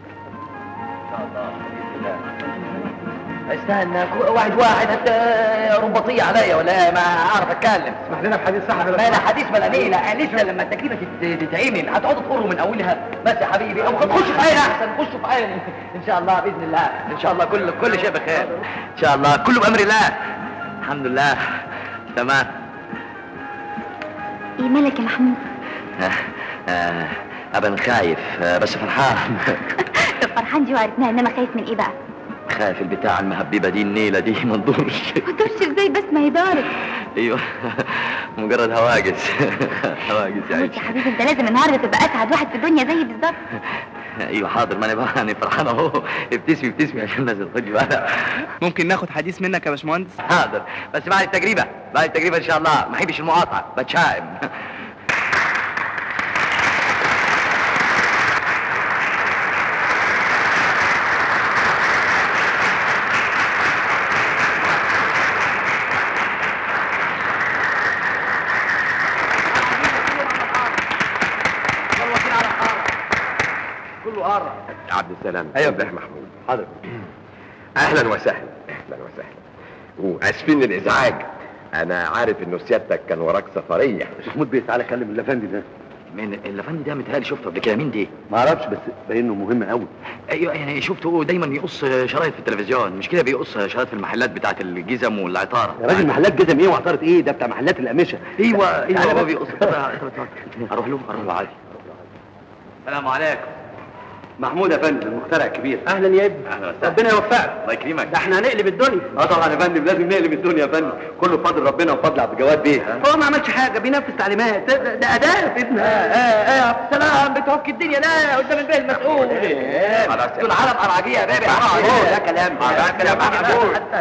استنى واحد واحد حتى رباطية عليا ولا ما اعرف اتكلم اسمح لنا بحديث صاحب ما انا حديث ولا نيلة لسه لما التكليفة تت- تتعمل هتقعدوا تقروا من اولها بس يا حبيبي او خش في عين احسن خشوا في عين ان شاء الله باذن الله ان شاء الله كل كل شيء بخير ان شاء الله كله بامر الله الحمد لله تمام ايه مالك يا محمود آه، ابا خايف آه، بس فرحان فرحان دي وعرفناها انما خايف من ايه بقى خايف البتاع المهببه دي النيله دي ما تدورش ما تقولش ازاي بس ما هي دارت ايوه مجرد هواجس هواجس يا يا عيش حبيبي انت لازم النهارده تبقى اسعد واحد في الدنيا زيي بالظبط ايوه حاضر ما انا بقى انا فرحان اهو ابتسمي ابتسمي عشان الناس تاخدي بالها ممكن ناخد حديث منك يا باشمهندس حاضر بس بعد التجربه بعد التجربه ان شاء الله ما احبش المقاطعه بتشائم كله قرب عبد السلام أيوة. ده محمود حاضر اهلا وسهلا اهلا وسهلا واسفين للازعاج انا عارف انه سيادتك كان وراك سفريه محمود بيه تعالى كلم الافندي ده من الافندي ده متهيألي شفته قبل كده مين دي؟ ما اعرفش بس باين انه مهم قوي ايوه يعني شفته دايما يقص شرايط في التلفزيون مش كده بيقص شرايط في المحلات بتاعت الجزم والعطاره يا راجل محلات جزم ايه وعطاره ايه ده بتاع محلات القماشه ايوه تعالى ايوه هو بس. بيقص طب طب طب اروح له اروح له عادي السلام عليكم محمود يا فندم المخترع الكبير اهلا يا ابني اهلا وسهلا ربنا يوفقك الله يكرمك ده احنا هنقلب الدنيا اه طبعا يا فندم لازم نقلب الدنيا يا فندم كله بفضل ربنا وفضل عبد الجواد بيه هو ما عملش حاجه بينفذ تعليمات ده, ده اداه في ابنها اه اه يا عبد السلام بتوكي الدنيا لا قدام البيه المسؤول خلاص دول عالم اراجيه يا بيبي محمود ده كلام ده كلام محمود. حتى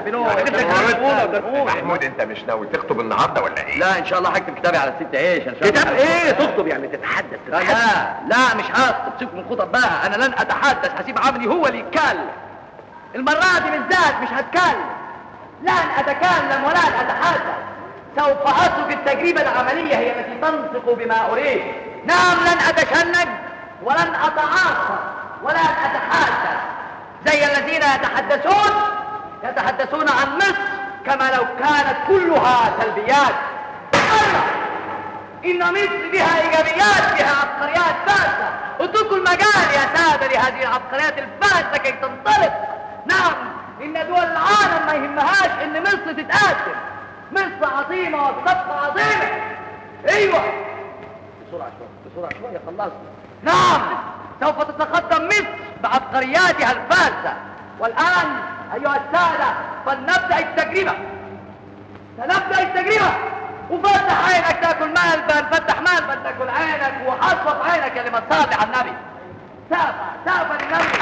بنو محمود انت مش ناوي تخطب النهارده ولا ايه؟ لا ان شاء الله هكتب كتابي على الست عيش ان شاء الله كتاب ايه تخطب يعني تتحدث لا تتحدث لا لا مش هخطب سيبكم من الخطب بقى انا لن اتحدث هسيب عملي هو اللي يتكلم المرة دي بالذات مش هتكلم لن اتكلم ولن اتحدث سوف اترك التجربة العملية هي التي تنطق بما اريد نعم لن اتشنج ولن اتعاطف ولن اتحدث زي الذين يتحدثون يتحدثون عن مصر كما لو كانت كلها سلبيات الله إن مصر بها إيجابيات بها عبقريات باسة اتركوا المجال يا سادة لهذه العبقريات الباسة كي تنطلق نعم إن دول العالم ما يهمهاش إن مصر تتقدم مصر عظيمة وبصفقة عظيمة أيوة بسرعة شوية بسرعة شوية خلصنا نعم سوف تتقدم مصر بعبقرياتها الفاسة والآن أيها السادة فلنبدأ التجربة سنبدأ التجربة وفتح عينك تاكل ملبن فتح ملبن تاكل عينك وحصوت عينك يا لما تصلي على النبي سافة سافة للنبي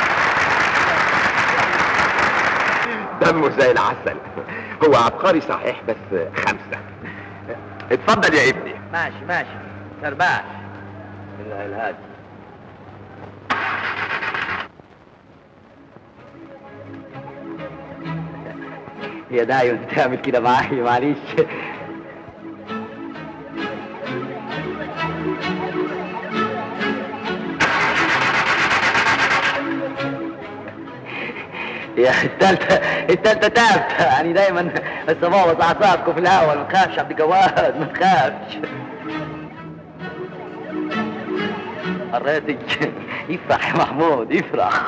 دمه زي العسل هو عبقري صحيح بس خمسة اتفضل يا ابني ماشي ماشي سرباش الله الهادي يا دايما تعمل كده معايا معلش يا التالتة التالتة تابت يعني دايما الصبابة اعصابكم في الاول ما تخافش يا عبد الجواد ما تخافش قريتك يفرح يا محمود يفرح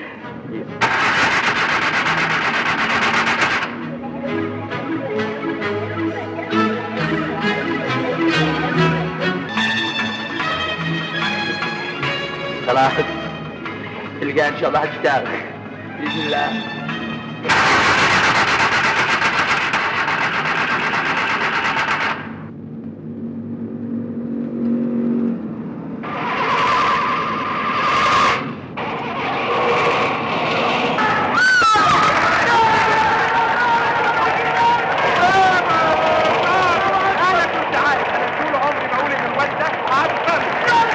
خلاص تلقى ان شاء الله هتشتغل باذن الله انا كنت عارف انا طول عمري بقول ان الواد ده عبقري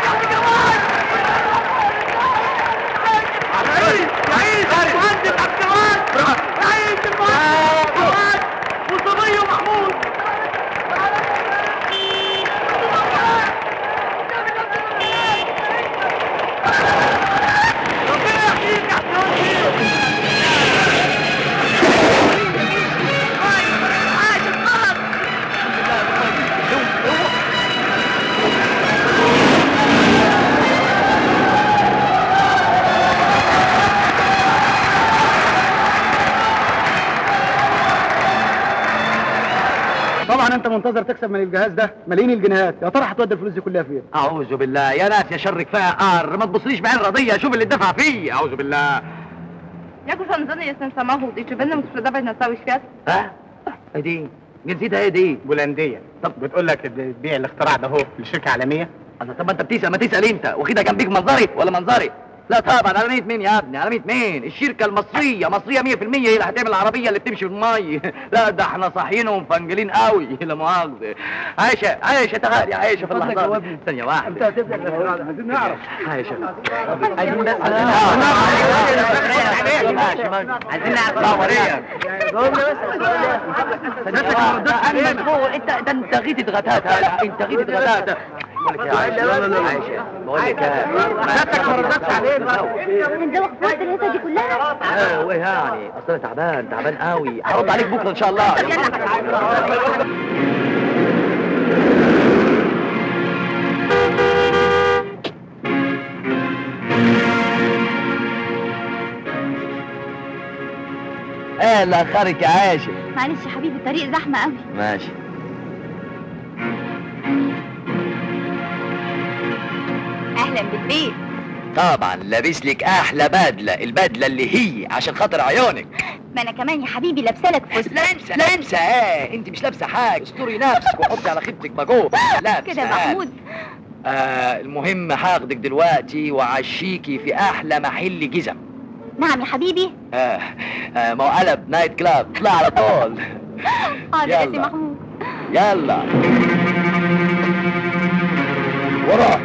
عبقري عيد المهندس عبد الوهاب عيد المهندس عبد الوهاب وصبي ومحمود ربنا يحييك يا عبد الوهاب طبعا انت منتظر تكسب من الجهاز ده ملايين الجنيهات يا ترى هتودي الفلوس دي كلها فين اعوذ بالله يا ناس يا شر كفايه قار ما تبصليش بعين رضيه شوف اللي دفع فيه اعوذ بالله Jako rządzony jestem samochód i czy będę mógł sprzedawać na cały świat? ها ايه دي جنسيتها ايه دي بولنديه طب بتقول لك تبيع الاختراع ده اهو لشركه عالميه انا طب ما انت بتسال ما تسال انت واخدها جنبيك منظري ولا منظري لا طبعا على مية مين يا ابني على مية مين الشركة المصرية مصرية مية في المية هي اللي هتعمل العربية اللي بتمشي بالمي لا ده احنا صاحيين ومفنجلين قوي لا مؤاخذة عايشة عايشة تعالي عايشة في اللحظة دي. ثانية واحدة انت هتبدأ عايزين نعرف عايشة عايزين بس عايزين نعرف انت انت انت غيت غتات انت غيت غتات بقول لك يا عايشة لا لا لا عايشة بقول لك يا سيادتك ما ردتش علينا هنزوق في وقت الهيصه دي كلها اه وايه يعني اصل انا تعبان تعبان قوي هرد عليك بكره ان شاء الله ايه اللي اخرك يا عاشق معلش يا حبيبي الطريق زحمه قوي ماشي اهلا بالبيت طبعا لابس لك احلى بدله البدله اللي هي عشان خاطر عيونك ما انا كمان يا حبيبي لابسه لك فستان لابسه لابسه ايه انت مش لابسه حاجه استوري نفسك وحطي على خيبتك باجوب لابسه كده يا محمود آه المهم هاخدك دلوقتي وعشيكي في احلى محل جزم نعم يا حبيبي آه آه ما هو قلب نايت كلاب اطلع على طول حاضر يا سي يلا. محمود يلا ورا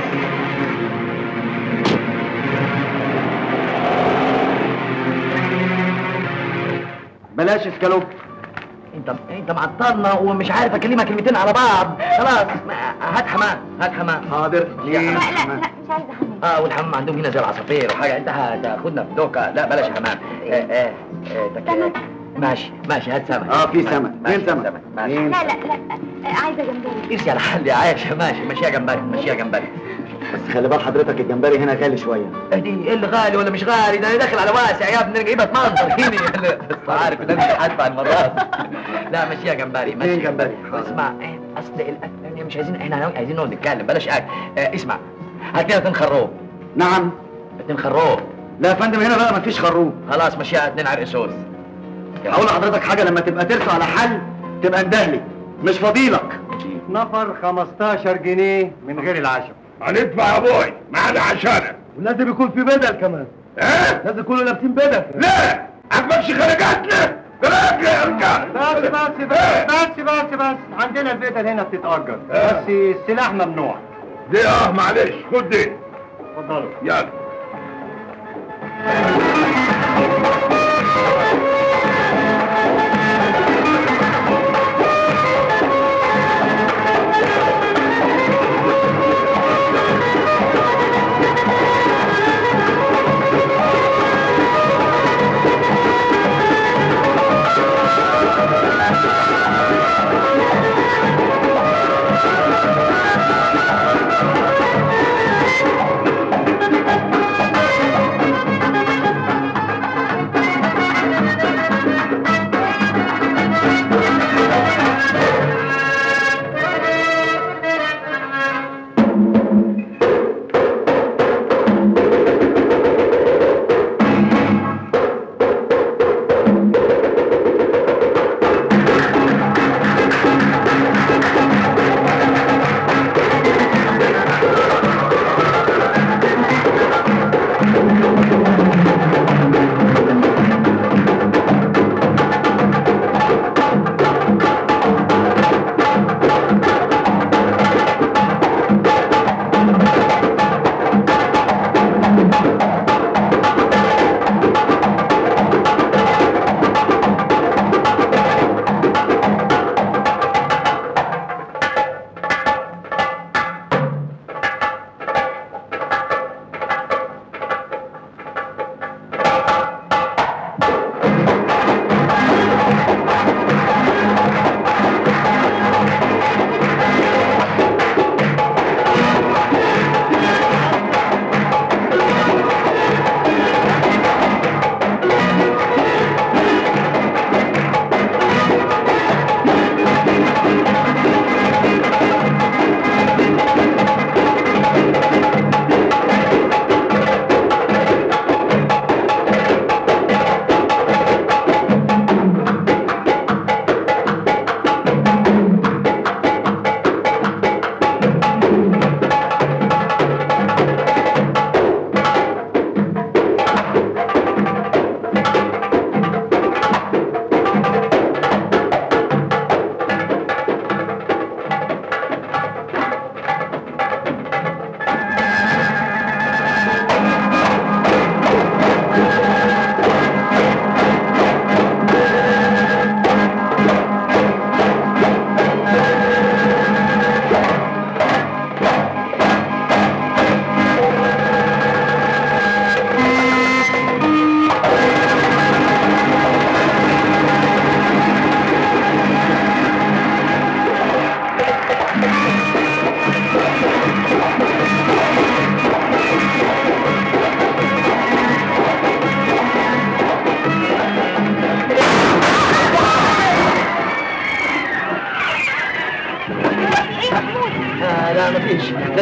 بلاش اسكالوب انت انت معطلنا ومش عارف اكلمك كلمتين على بعض خلاص ما- هات حمام هات حمام حاضر لا لا لا مش عايزه حمام اه والحمام عندهم هنا زي العصافير وحاجه انت هتاخدنا في دوكا لا بلاش حمام اه اه اه تك- سمك. ماشي ماشي هات سمك اه في سمك ماشي، فين سمك ماشي لا لا لا عايزه جمبري ارسي على حل يا عايشه ماشي مشيها جنبك مشيها جنبك بس خلي بال حضرتك الجمبري هنا غالي شويه اهدي ايه اللي غالي ولا مش غالي ده انا داخل على واسع يا ابني جايبها تمنظر هنا بس عارف ان انا هدفع المرات لا مشيها جنبري ماشي اتنين جمبري. اسمع ايه اصل الاكل يعني مش عايزين احنا عايزين نقعد نتكلم بلاش اكل اه اسمع هات لنا اتنين خروب نعم اتنين خروب لا يا فندم هنا بقى مفيش خروب خلاص مشيها اتنين عرق صوص هقول لحضرتك حاجه لما تبقى ترسو على حل تبقى اندهلي مش فضيلك نفر 15 جنيه من غير العشاء هندفع يا ابوي معانا عشانك ولازم يكون في بدل كمان ايه لازم يكونوا لابسين بدل لا عجبكش خرجاتنا راجع يا رجال بس بس بس بس بس بس عندنا البدل هنا بتتأجر بس السلاح ممنوع دي اه معلش خد دي اتفضلوا يلا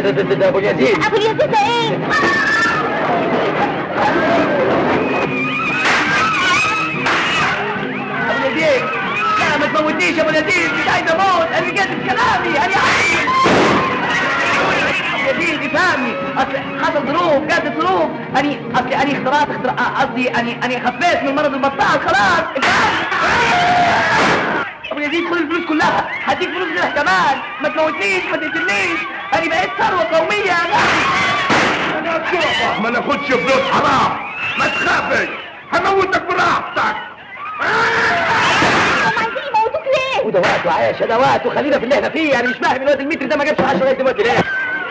ده ده ده ابو اليزيد ابو اليزيد ده ايه ابو اليزيد لا ما تموتنيش يا ابو اليزيد مش عايز اموت انا جد كلامي انا عايز ابو اليزيد يفهمني اصل حصل ظروف جت ظروف اني اصلي اني اخترعت اختراع قصدي اني اني خفيت من مرض البطال خلاص ابو اليزيد خد الفلوس كلها هديك فلوس منها كمان ما تموتنيش ما تقتلنيش انا بقيت ثروه قوميه يا ما ناخدش فلوس حرام ما تخافش هموتك براحتك هم عايزين يموتوك ليه وده وقت وعايش ده وقت وخلينا في اللي احنا فيه يعني مش فاهم الواد المتر ده ما جابش 10 لغايه دلوقتي ليه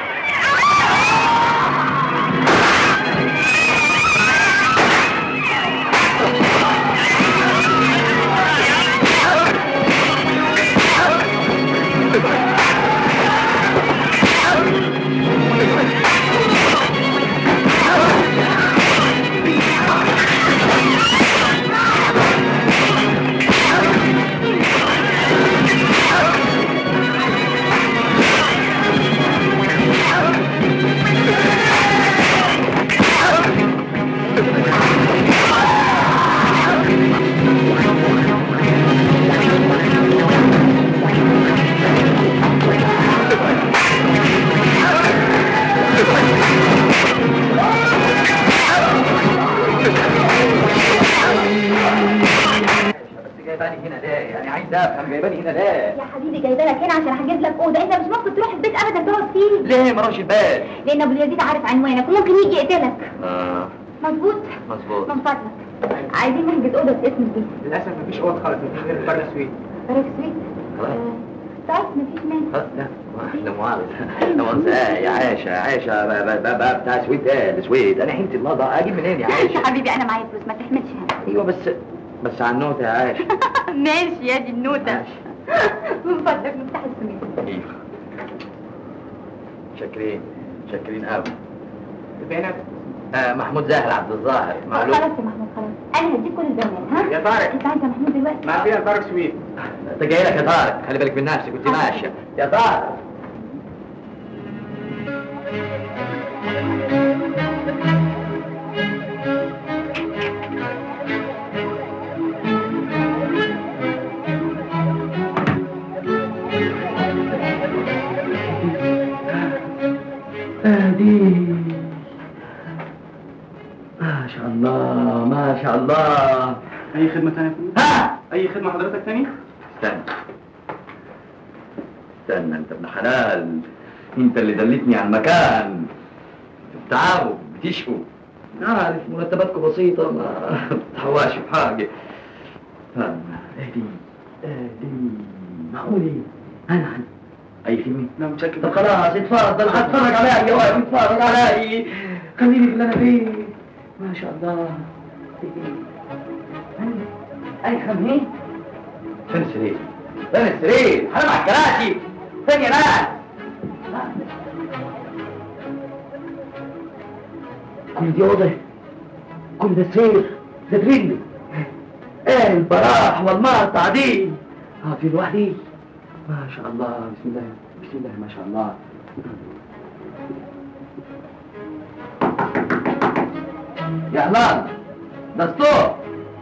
بس جايباني هنا ليه يعني عايز افهم جايباني هنا ليه يا حبيبي جايبه لك هنا عشان احجز لك اوضه انت مش ممكن تروح البيت ابدا تقعد فيه ليه ما اروحش البيت لان ابو اليزيد عارف عنوانك وممكن يجي يقتلك اه مظبوط مظبوط من فضلك عايزين نحجز اوضه باسم البيت للاسف مفيش اوض خالص مفيش غير بره سويت طريق سويت خلاص آه، طيب مفيش مانع خلاص لا ما- لا مؤاخذة لا مؤاخذة ايه يا عايشة عايشة ب- ب- ب- ب- بتاع سويت ايه السويت انا حينتي النهارده اجيب منين يا يا عايشة حبيبي انا معايا فلوس ما تحملش هم ايوه بس بس على النوتة يا عايشة ماشي يا دي النوتة ماشي. من فضلك مفتاح السمين ايوه شاكرين شاكرين قوي فينك آه محمود زاهر عبد الظاهر خلاص معلوم يا محمود خلاص انا هديك كل البيانات ها يا طارق انت عايز يا محمود دلوقتي ما فيها بارك سويت انت جاي لك يا طارق خلي بالك من نفسك كنت ماشية يا طارق دي ما شاء الله ما شاء الله اي خدمه ثانيه ها اي خدمه حضرتك ثاني استنى استنى انت ابن حلال انت اللي دلتني على المكان بتتعبوا بتشقوا عارف مرتباتكم بسيطة ما بتحواش بحاجة ها، اهدي اهدي معقولي انا عن اي خدمة لا متشكر طب خلاص اتفضل هتفرج عليا يا واقف اتفرج عليا خليني في اللي انا فيه ما شاء الله اي خمين فين السرير فين السرير حرام على الكراسي فين يا ناس كل دي اوضه كل ده سرير ده تريلي ايه البراح والمقطع دي اه في لوحدي ما شاء الله بسم الله بسم الله ما شاء الله يا هلال دستور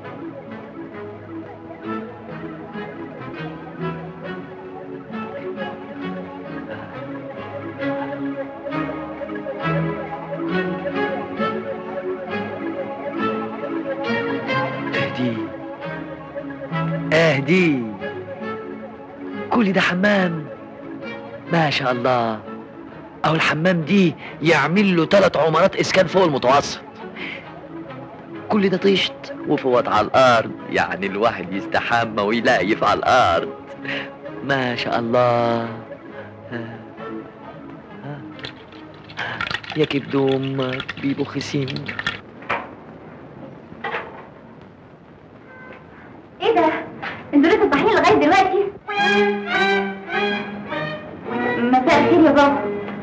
اهدي اهدي كل ده حمام ما شاء الله اهو الحمام دي يعمل له ثلاث عمارات اسكان فوق المتوسط كل ده طيشت وفوت على الارض يعني الواحد يستحمى ويلايف على الارض ما شاء الله ها. ها. يا كبد امك بيبو خسين ايه ده انتوا لسه صاحيين لغايه دلوقتي مساء الخير يا بابا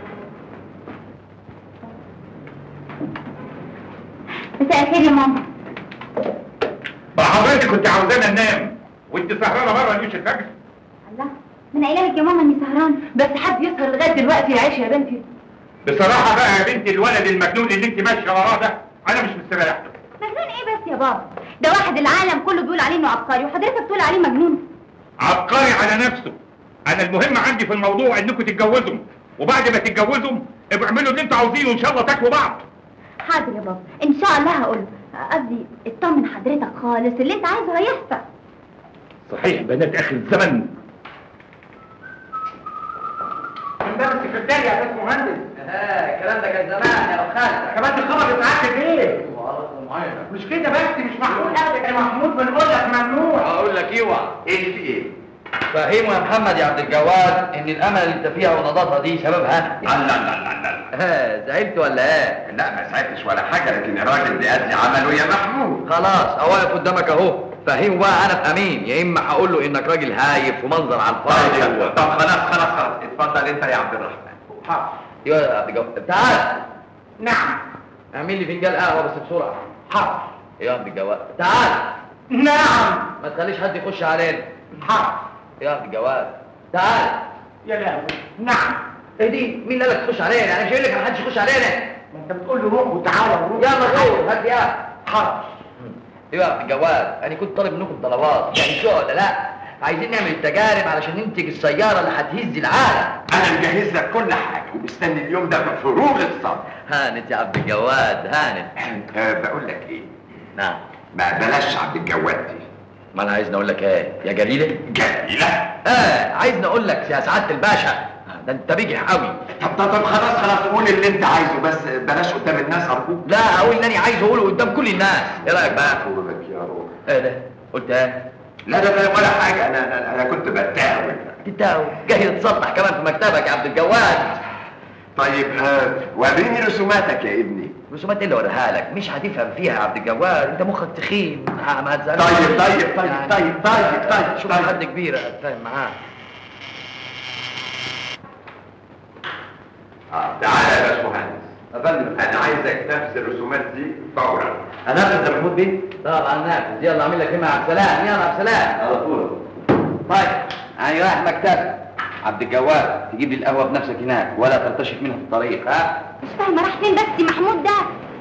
مساء الخير يا ماما ما حضرتك كنت عاوزانا ننام وانت سهرانه بره ليش الفجر الله من قايله لك يا ماما اني سهران بس حد يسهر لغايه دلوقتي يا عيش يا بنتي بصراحه بقى يا بنت الولد المجنون اللي انت ماشيه وراه ده انا مش مستريح له مجنون ايه بس يا بابا ده واحد العالم كله بيقول عليه انه عبقري وحضرتك تقول عليه مجنون عبقري على نفسه انا المهم عندي في الموضوع انكم تتجوزوا وبعد ما تتجوزوا ابقوا اعملوا اللي انتوا عاوزينه وان شاء الله تاكلوا بعض حاضر يا بابا ان شاء الله هقول قصدي اطمن حضرتك خالص اللي انت عايزه هيحصل صحيح بنات اخر الزمن ده السكرتير يا استاذ مهندس اه الكلام ده كان زمان يا خالد كمان الخبر اتعكد ايه مش كده بس مش معقول ابدا يا محمود بنقول لك ممنوع اقول لك اوعى ايه في ايه فهموا يا محمد يا عبد الجواد ان الامل اللي انت فيها ونظافه دي سببها لا لا لا لا ها زعلت ولا ايه لا ما ساعدتش ولا حاجه لكن الراجل بيأدي عمله يا محمود خلاص هو واقف قدامك اهو فهمه بقى انا في امين يا اما هقول له انك راجل هايف ومنظر على الفاضي طيب و- طب خلاص خلاص خلاص اتفضل انت يا عبد الرحمن حاضر ايوه يا عبد الجواد تعال نعم اعمل لي فنجان قهوه بس بسرعه حاضر يا عبد الجواد تعال نعم ما تخليش حد يخش علينا حاضر يا عبد الجواد تعال يا لهوي نعم ايه دي مين اللي قالك تخش علينا انا مش قايل لك ما حدش يخش علينا ما انت بتقول له روح وتعالى وروح يلا روح هات يا حاضر ايوه يا عبد الجواد انا كنت طالب منكم طلبات يعني شو ولا لا عايزين نعمل التجارب علشان ننتج السياره اللي هتهز العالم انا مجهز لك كل حاجه ومستني اليوم ده بفروغ الصبر هانت يا عبد الجواد هانت أه بقول لك ايه نعم ما بلاش عبد الجواد دي ما انا عايزني اقول لك ايه يا جليله جميله اه عايزني اقول لك يا سعاده الباشا ده انت بيجح قوي طب طب طب خلاص خلاص قول اللي انت عايزه بس بلاش قدام الناس ارجوك لا اقول اللي انا عايز اقوله قدام كل الناس ايه رايك بقى لك يا روح ايه ده قلت ايه لا لا لا ولا حاجه انا انا, أنا كنت بتاوي انت جاي تسطح كمان في مكتبك يا عبد الجواد طيب آه وريني رسوماتك يا ابني رسومات اللي اوريها لك مش هتفهم فيها يا عبد الجواد انت مخك تخين ما ما هتزعلش طيب طيب طيب يعني طيب طيب طيب شوف حد كبير اتفاهم معاه آه تعالى يا باشمهندس افندم انا عايزك تنفذ الرسومات دي فورا هنفذ يا محمود بيه طبعا نافذ يلا اعمل لك ايه مع السلام يلا عبد السلام على طول طيب انا رايح مكتب عبد الجواد تجيب لي القهوه بنفسك هناك ولا ترتشف منها في الطريق ها مش فاهمه راح فين بس محمود ده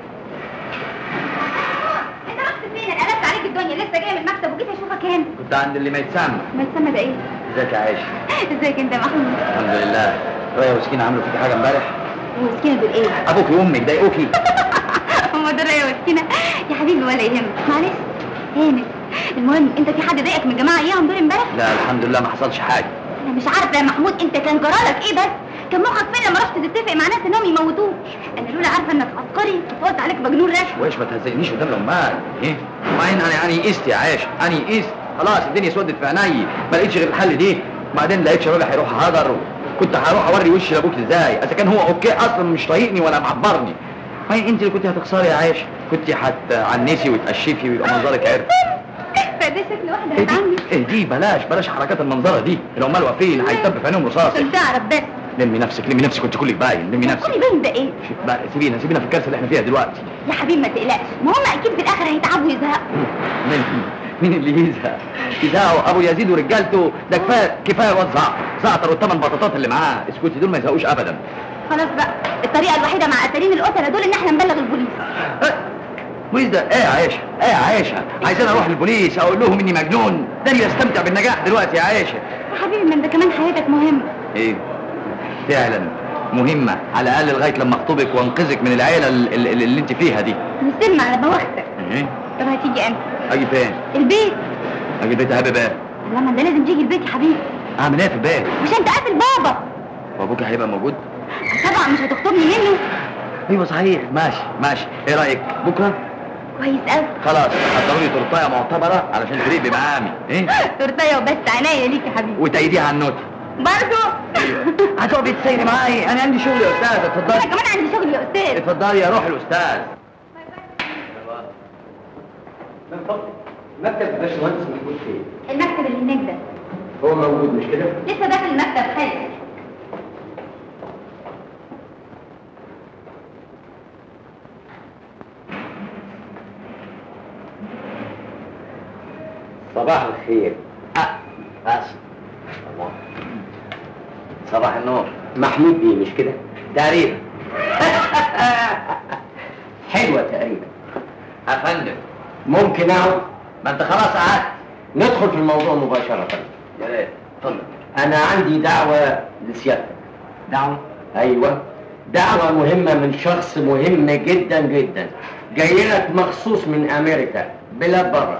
انت رحت فين انا قلبت عليك الدنيا لسه جايه من المكتب وجيت اشوفك هنا كنت عند اللي ما يتسمى ما تسمى ده ايه ازيك يا عايشه ازيك انت يا محمود الحمد لله ريا وسكينه عملوا فيك حاجه امبارح وسكينه دول ايه ابوك وامك ضايقوكي هم دول يا وسكينه يا حبيبي ولا يهمك معلش هانت المهم انت في حد ضايقك من الجماعه اياهم دول امبارح لا الحمد لله ما حصلش حاجه انا مش عارفه يا محمود انت كان جرالك ايه بس كان مخك فين لما رحت تتفق مع ناس انهم يموتوك انا لولا عارفه انك عبقري كنت قلت عليك مجنون رشوه ويش ما تهزقنيش قدام العمال ايه وبعدين انا انا يئست يا عايشه انا يئست خلاص الدنيا اسودت في عيني ما لقيتش غير الحل دي وبعدين لقيتش راجل هيروح هدر كنت هروح اوري وشي لابوك ازاي اذا كان هو اوكي اصلا مش طايقني ولا معبرني ما انت اللي كنت هتخسري يا عايشه كنت هتعنسي وتقشفي ويبقى منظرك عرق فده شكل واحده ايه دي هتعمل ايه دي بلاش بلاش حركات المنظره دي العمال واقفين هيتب في عينهم رصاص عشان تعرف بس لمي نفسك لمي نفسك كنت كلك باين لمي نفسك كوني باين ده ايه بقى سيبينا سيبينا في الكارثه اللي احنا فيها دلوقتي يا حبيبي ما تقلقش ما هم اكيد في الاخر هيتعبوا ويزهقوا مين مين اللي يزهق يزهقوا ابو يزيد ورجالته ده كفايه كفايه الواد زعتر زعتر والثمان بطاطات اللي معاه اسكتي دول ما يزهقوش ابدا خلاص بقى الطريقه الوحيده مع قتالين القتله دول ان احنا نبلغ البوليس بوليس ده ايه يا عايشه ايه يا عايشه عايزين اروح للبوليس اقول لهم اني مجنون ده اللي يستمتع بالنجاح دلوقتي يا عايشه يا حبيبي ما انت كمان حياتك مهمه ايه فعلا مهمه على الاقل لغايه لما اخطبك وانقذك من العيله اللي, اللي انت فيها دي نستلم على بواختك ايه طب هتيجي امتى اجي فين البيت اجي بيت هبه بقى لما ده لازم تيجي البيت يا حبيبي اعمل ايه في البيت عشان تقابل بابا وابوك هيبقى موجود طبعا مش هتخطبني منه ايوه صحيح ماشي ماشي ايه رايك بكره كويس قوي خلاص حضروا لي تورتايه معتبره علشان تليق بمقامي ايه تورتايه وبس عناية ليك يا حبيبي وتأيديها على النوتي برضه هتقعدي تسيري معايا انا عندي شغل يا استاذ انا اتفضلي كمان عندي شغل يا استاذ اتفضلي يا روح الاستاذ مكتب الباشمهندس موجود فين؟ المكتب اللي هناك ده هو موجود مش كده؟ لسه داخل المكتب حالا صباح الخير اه بس الله صباح النور محمود بيه مش كده؟ تقريبا ممكن اقعد ما انت خلاص قعدت ندخل في الموضوع مباشرة يا ريت اتفضل انا عندي دعوة لسيادتك دعوة ايوه دعوة مهمة من شخص مهم جدا جدا جاي لك مخصوص من امريكا بلاد بره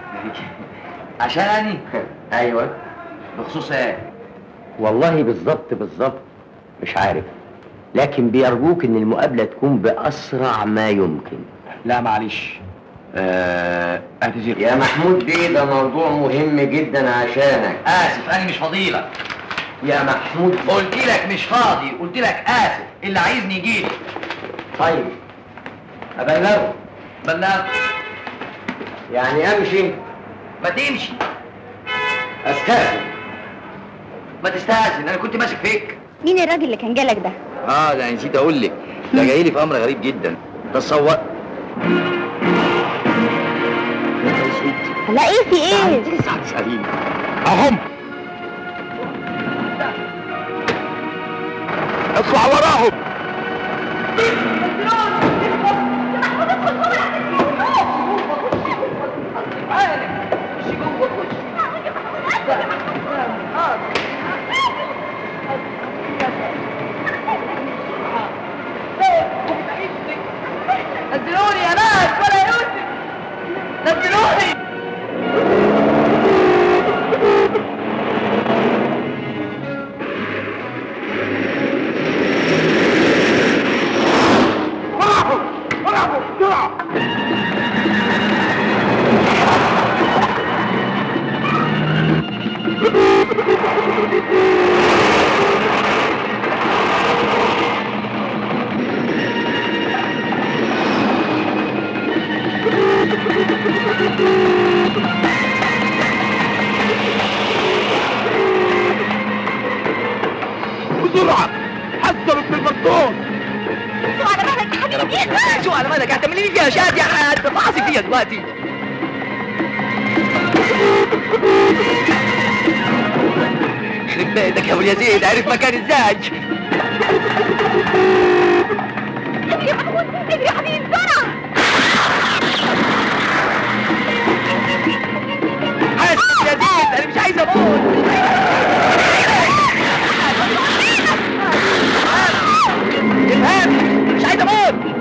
عشاني ايوه بخصوص ايه والله بالظبط بالظبط مش عارف لكن بيرجوك ان المقابلة تكون باسرع ما يمكن لا معلش آه اعتذر يا محمود بيه ده موضوع مهم جدا عشانك اسف انا مش فضيلة يا محمود قلت لك مش فاضي قلت لك اسف اللي عايزني يجيلي طيب ابلغه بلغ يعني امشي ما تمشي استاذن ما تستاذن انا كنت ماسك فيك مين الراجل اللي كان جالك ده اه ده نسيت اقول لك ده جاي لي في امر غريب جدا تصور لا ايه في ايه تسأليني اهم اطلع وراهم نزلوني يا ناس ولا يوسف نزلوني وراهم وراهم بسرعة بسرعة حذروا من المرطون شو على مالك هتعملي لي فيها شاد يا حاد فاصل فيها دلوقتي يخرب بيتك يا ابو يزيد عرف مكان الزاج اجري يا محمود اجري يا حبيبي بسرعه حاسب يا زيد انا مش عايز اموت افهم مش عايز اموت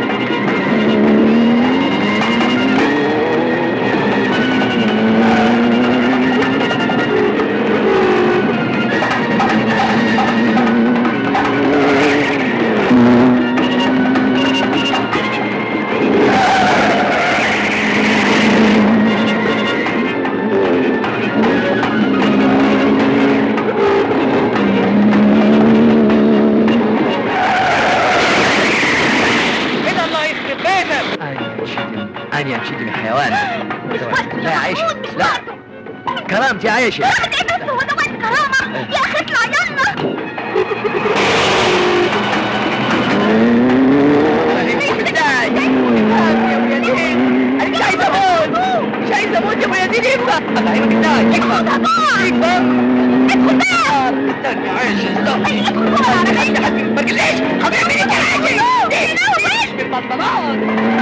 كده الله يخرب بيتك انا شتم انا شتم حيوان لا يا عيشة لا كرامتي يا عيشة ايه بس هو ده وقت كرامه يا اخي اطلع يلا فهمني بالله يا ابو يزيد انا مش عايز اموت مش عايز اموت يا ابو يزيد ينفع افهمك ازاي ينفع ينفع ادخل بقى استنى يا عيشة استنى ادخل بقى انا عايز حد ما تقلقش حبيبي انت عايش ايش بالبنطلون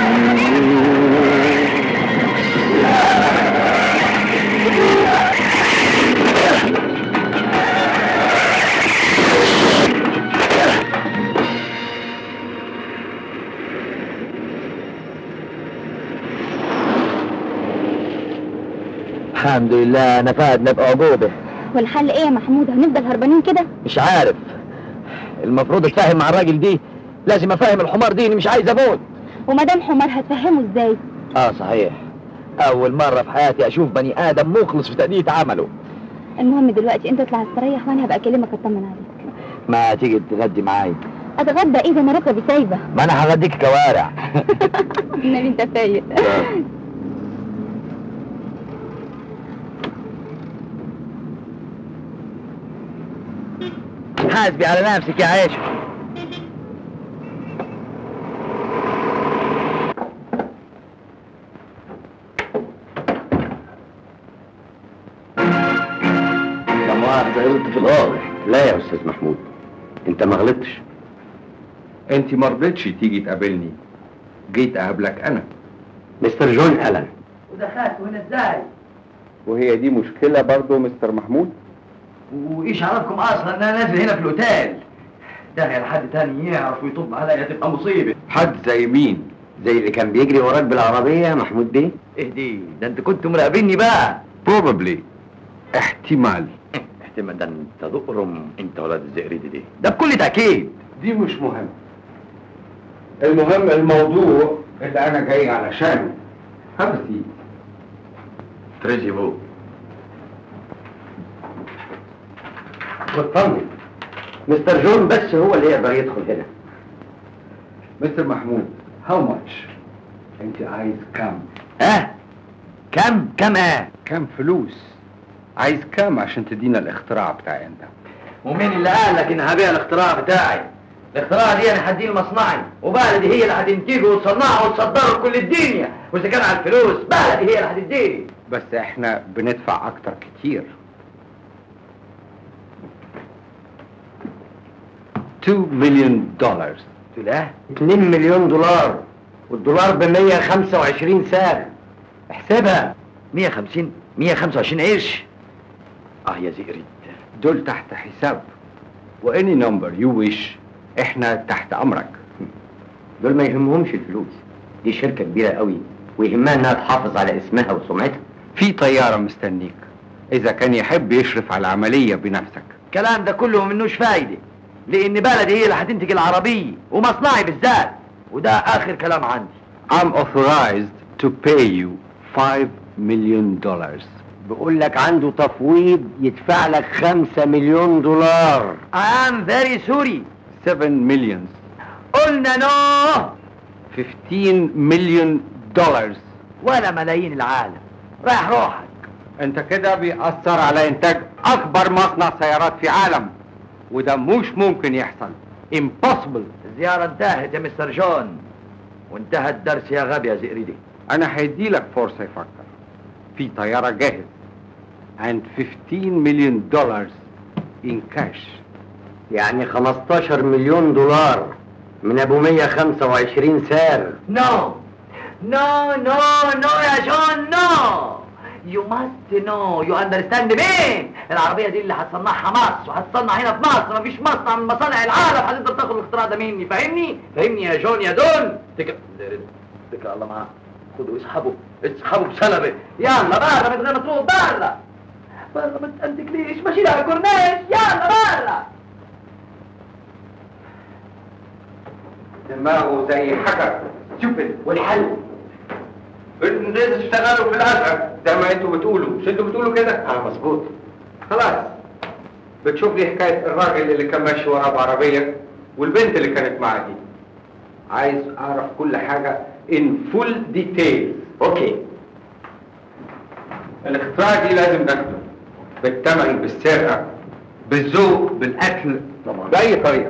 الحمد لله نفادنا بأعجوبة والحل ايه يا محمود هنفضل هربانين كده مش عارف المفروض اتفاهم مع الراجل دي لازم افهم الحمار دي اني مش عايز اموت وما دام حمار هتفهمه ازاي اه صحيح اول مرة في حياتي اشوف بني ادم مخلص في تأدية عمله المهم دلوقتي انت اطلع استريح وانا هبقى اكلمك اطمن عليك ما تيجي تغدي معايا اتغدى ايه ده انا ركبي سايبه ما انا هغديك كوارع النبي انت فايق حاسبي على نفسك يا عيشة لا مؤاخذة غلطت في الغلط لا يا استاذ محمود انت ما غلطتش انت ما رضيتش تيجي تقابلني جيت اقابلك انا مستر جون الان ودخلت هنا ازاي وهي دي مشكلة برضو مستر محمود وايش عرفكم اصلا ان انا نازل هنا في الاوتيل ده لحد تاني يعرف ويطب عليا تبقى مصيبه حد زي مين زي اللي كان بيجري وراك بالعربيه يا محمود بيه اهدي ده انت كنت مراقبيني بقى probably احتمال احتمال ده انت ضقرم انت ولاد الزئريدي دي ده بكل تاكيد دي مش مهم المهم الموضوع اللي انا جاي علشانه هبسي تريزي بو واطمن مستر جون بس هو اللي يقدر يدخل هنا مستر محمود هاو ماتش انت عايز كام اه كم كم اه كام فلوس عايز كام عشان تدينا الاختراع بتاعي انت ومين اللي قال لك ان هبيع الاختراع بتاعي الاختراع دي انا هديه لمصنعي وبلدي هي اللي هتنتجه وتصنعه وتصدره لكل الدنيا واذا كان على الفلوس بلدي هي اللي هتديني بس احنا بندفع اكتر كتير 2 مليون دولار لا 2 مليون دولار والدولار ب 125 سعر احسبها 150 125 قرش اه يا زئري دول تحت حساب واني نمبر يو ويش احنا تحت امرك دول ما يهمهمش الفلوس دي شركه كبيره قوي ويهمها انها تحافظ على اسمها وسمعتها في طياره مستنيك اذا كان يحب يشرف على العمليه بنفسك الكلام ده كله منوش فايده لان بلدي هي اللي هتنتج العربيه ومصنعي بالذات وده اخر كلام عندي I'm authorized to pay you 5 million dollars بيقول لك عنده تفويض يدفع لك 5 مليون دولار I am very sorry 7 millions قلنا نو 15 مليون دولار ولا ملايين العالم رايح روحك انت كده بيأثر على انتاج اكبر مصنع سيارات في عالم وده مش ممكن يحصل impossible الزيارة انتهت يا مستر جون وانتهى الدرس يا غبي يا زئريدي انا هيدي لك فرصة يفكر في طيارة جاهز and 15 مليون دولار in cash يعني 15 مليون دولار من ابو 125 سعر نو نو نو نو يا جون نو يو ماست نو يو اندرستاند مين العربيه دي اللي هتصنعها مصر وهتصنع هنا في مصر مفيش مصنع من مصانع العالم هتقدر تاخد الاختراع ده مني فاهمني فاهمني يا جون يا دون تك تك الله معاك خدوا اسحبوا اسحبوا بسلبه يلا بره من غير ما تروح بره بره ما تنتكليش ماشي لها كورنيش يلا بره دماغه زي حجر stupid والحل الناس اشتغلوا في الازهر زي ما انتوا بتقولوا مش انتوا بتقولوا كده؟ اه مظبوط خلاص بتشوف لي حكايه الراجل اللي كان ماشي وراه بعربيه والبنت اللي كانت معاه دي عايز اعرف كل حاجه in full details اوكي الاختراع دي لازم ناخده بالثمن بالسرقه بالذوق بالاكل طبعا باي طريقه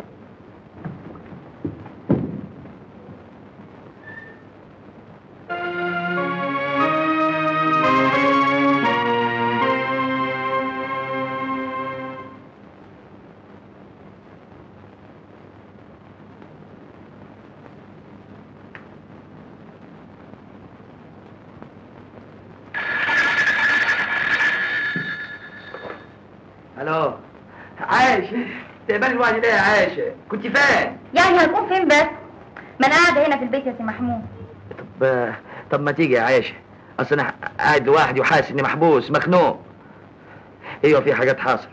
الو عايشة استقبال الوعد ده يا عايشة كنت فين؟ يعني هنكون فين بس ما انا قاعده هنا في البيت يا سي محمود طب طب ما تيجي يا عايشة اصل انا قاعد لوحدي وحاسس اني محبوس مخنوق ايوه في حاجات حصلت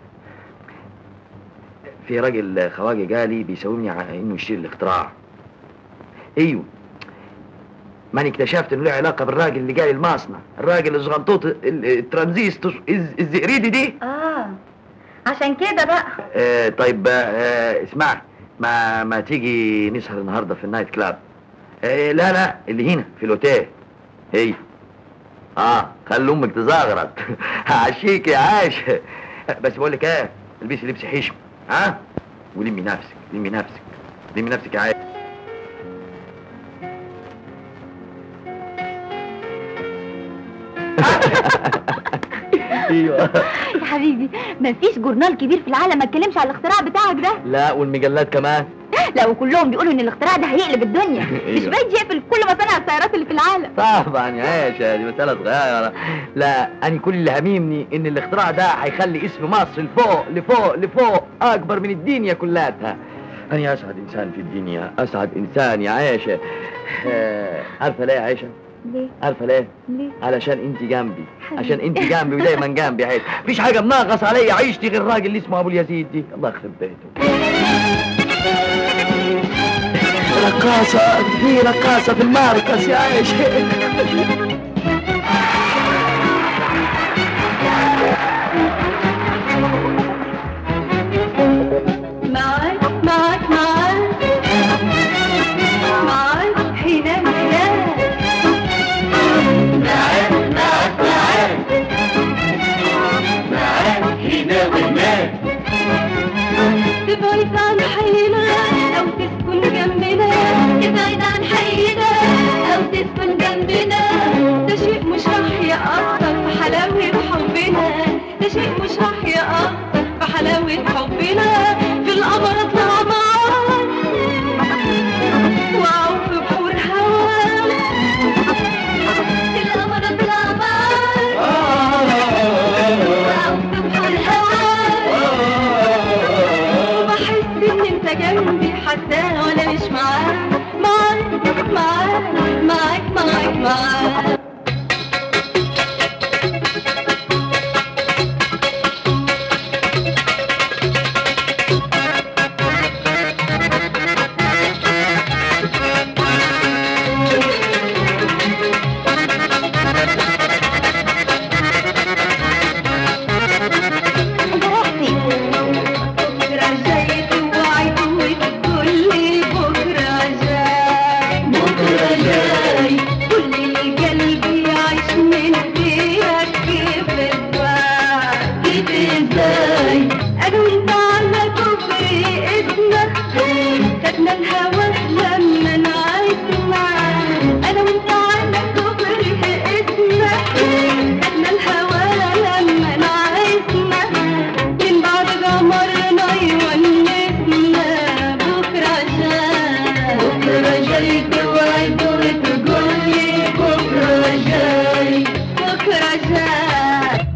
في راجل خواجه جالي بيساومني على انه يشتري الاختراع ايوه ماني اكتشفت انه له علاقه بالراجل اللي جالي المصنع الراجل الصغنطوط ال- الترانزيستور الز- الزئريدي دي اه عشان كده بقى آه طيب آه اسمع ما ما تيجي نسهر النهارده في النايت كلاب آه لا لا اللي هنا في الاوتيل هي اه خلي امك تزغرط هعشيك يا عاش بس بقول لك ايه البسي لبس حشم ها ولمي نفسك لمي نفسك لمي نفسك يا عاش ايوه يا حبيبي مفيش جورنال كبير في العالم ما اتكلمش على الاختراع بتاعك ده لا والمجلات كمان لا وكلهم بيقولوا ان الاختراع ده هيقلب الدنيا مش أيوة. بعيد يقفل كل مصانع السيارات اللي في العالم طبعا يا عيشة دي مسألة صغيرة لا أنا كل اللي هاممني إن الاختراع ده هيخلي اسم مصر لفوق لفوق لفوق أكبر من الدنيا كلها أنا أسعد إنسان في الدنيا أسعد إنسان يا عيشة آه، عارفة ليه يا عيشة؟ ليه عارفة ليه؟ ليه علشان انت جنبي عشان انت جنبي ودايما جنبي يا عيشة مفيش حاجة مناقص عليا عيشتي غير الراجل اللي اسمه أبو اليزيد دي الله يخرب بيته رقاصة في رقاصة في الماركس يا عيشة معاك معاك معاك معاك حين معاك معاك معاك معاك معاك هنا وهناك تبعد عن حينا أو تسكن جنبنا تبعد عن حينا أو تسكن جنبنا ده شيء مش راح يأثر في حلاوة حبنا ده شيء مش راح يأثر في حلاوة حبنا في القمر اطلع معاك واعوم في بحور هواك في القمر اطلع معاك واعوم في بحور هواك وبحس ان انت جنبي حتى وانا مش معاك معاك معاك معاك معاك معاك بكرة جاي توعد وتقول لي بكرة جاي بكرة جاي كل اللي قلبي يعيش من غيرك كيف ازاي كيف ازاي انا وانت على كفر اسمك خدنا الهوى لما نعيشنا انا وانت على كفر اسمك خدنا الهوى لما نعيشنا من بعد قمرنا يونسنا بكرة جاي بكرة جاي توعد وتقول لي بكرة جاي بكرة جاي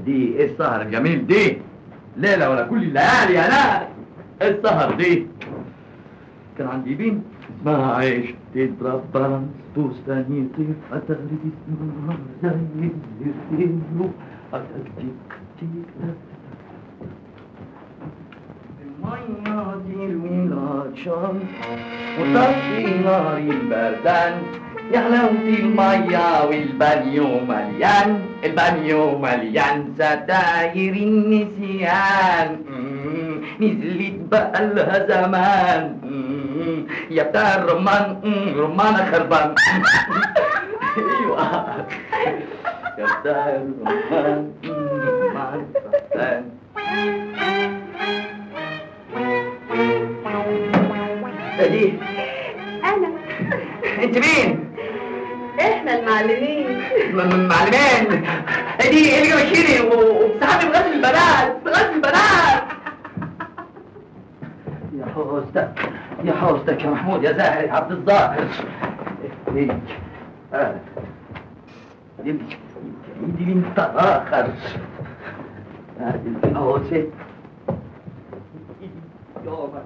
دي ايه السهر الجميل دي ليلة ولا كل الليالي يا لا ايه السهر دي كان عندي بنت اسمها عيش تضرب بالانس بوستاني يطير فتغرب اسمها زي الرينو أتكتك تك المية دي الولاد شمس وطفي نار البردان يا حلاوة المية والبانيو مليان البانيو مليان ستاير النسيان مم، نزلت بقى لها زمان مم، يا بتاع الرمان مم، رمانة خربان ايوه يا بتاع الرمان مم، رمان خربان ايه دي انا انت مين؟ احنا المعلمين م- م- معلمين ايه دي ايه اللي جابك هنا و- وبتسحبي بغسل البنات بغسل البنات يا حوستك يا حوستك يا محمود يا زاهر يا عبد الظاهر ليك آه. دي دي دي انت اخر هذه الحوسه يومك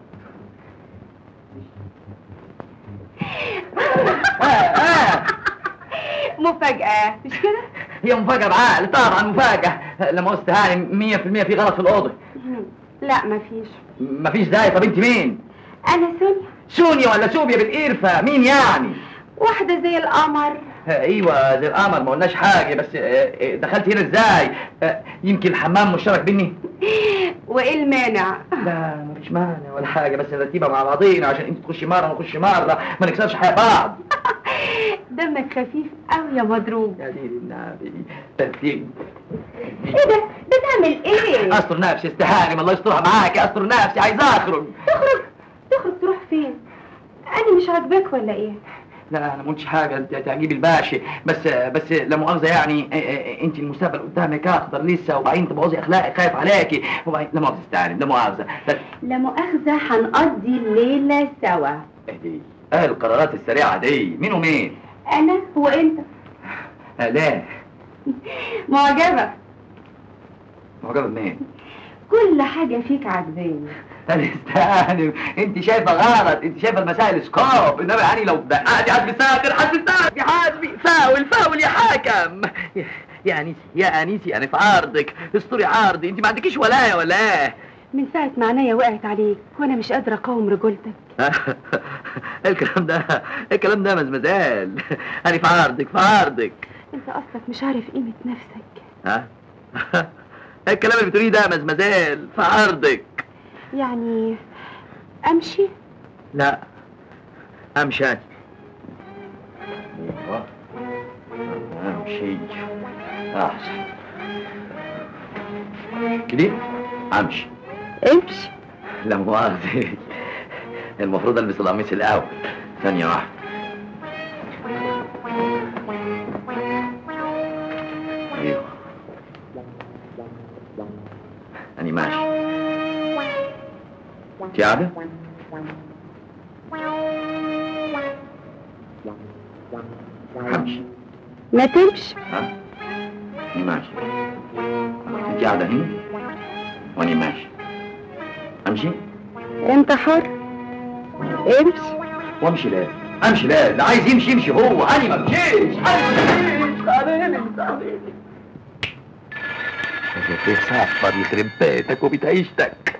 آه آه مفاجأة مش كده؟ هي مفاجأة بعقل طبعا مفاجأة لما استهاني 100% في غلط في الأوضة لا مفيش مفيش داعي طب انت مين؟ انا سونيا سونيا ولا سوبيا بالقرفة مين يعني؟ واحدة زي القمر آه، ايوه زي القمر ما قلناش حاجة بس آه، آه، دخلت هنا ازاي؟ آه، يمكن الحمام مشترك بيني؟ وايه المانع؟ لا مفيش مانع ولا حاجة بس نرتبها مع بعضينا عشان انت تخشي مرة وانا اخش مرة ما نكسرش حياة بعض دمك خفيف قوي يا مضروب يا دين النبي ترتيب ايه ده؟ بتعمل ايه؟ استر نفسي استهاني الله يسترها معاك استر نفسي عايز اخرج تخرج تخرج تروح فين؟ انا مش عاجباك ولا ايه؟ لا انا ما قلتش حاجه انت تعجبي الباشا بس بس لا مؤاخذه يعني إيه إيه انت المستقبل قدامك اخضر لسه وبعدين تبوظي اخلاقي خايف عليكي وبعدين لا مؤاخذه استعاني لا مؤاخذه لا لا مؤاخذة هنقضي الليلة سوا اهدي ايه القرارات السريعه دي مين ومين؟ انا وانت آه لا معجبة معجبه بمين؟ كل حاجة فيك عجباني انا استهاني انت شايفه غلط انت شايفه المسائل سكوب انما يعني لو دققتي حد بيسافر حد بيسافر يا حاسبي فاول فاول يا حاكم يا- يا انيسي يا انيسي انا في عرضك استوري عرضي انت ما عندكيش ولايه ولا ايه؟ من ساعة ما عينيا وقعت عليك وانا مش قادرة اقاوم رجولتك الكلام ده الكلام ده مزمزال انا في عرضك في عرضك انت اصلك مش عارف قيمة نفسك ها الكلام اللي بتقوليه ده مزمزال في عرضك يعني امشي لا امشي أنا. أيوة. امشي احسن كده امشي امشي لا مؤاخذة المفروض البس القميص الاول ثانية واحدة ايوه أنا ماشي انت قاعدة؟ همشي ما تمشي ها؟ أنا ماشي انت قاعدة هنا وأنا ماشي أمشي؟ انت حر امشي وامشي لا امشي لا اللي عايز يمشي يمشي هو انا ما امشيش انا ما امشيش تعالي تعالي بتسافر يخرب بيتك وبتعيشتك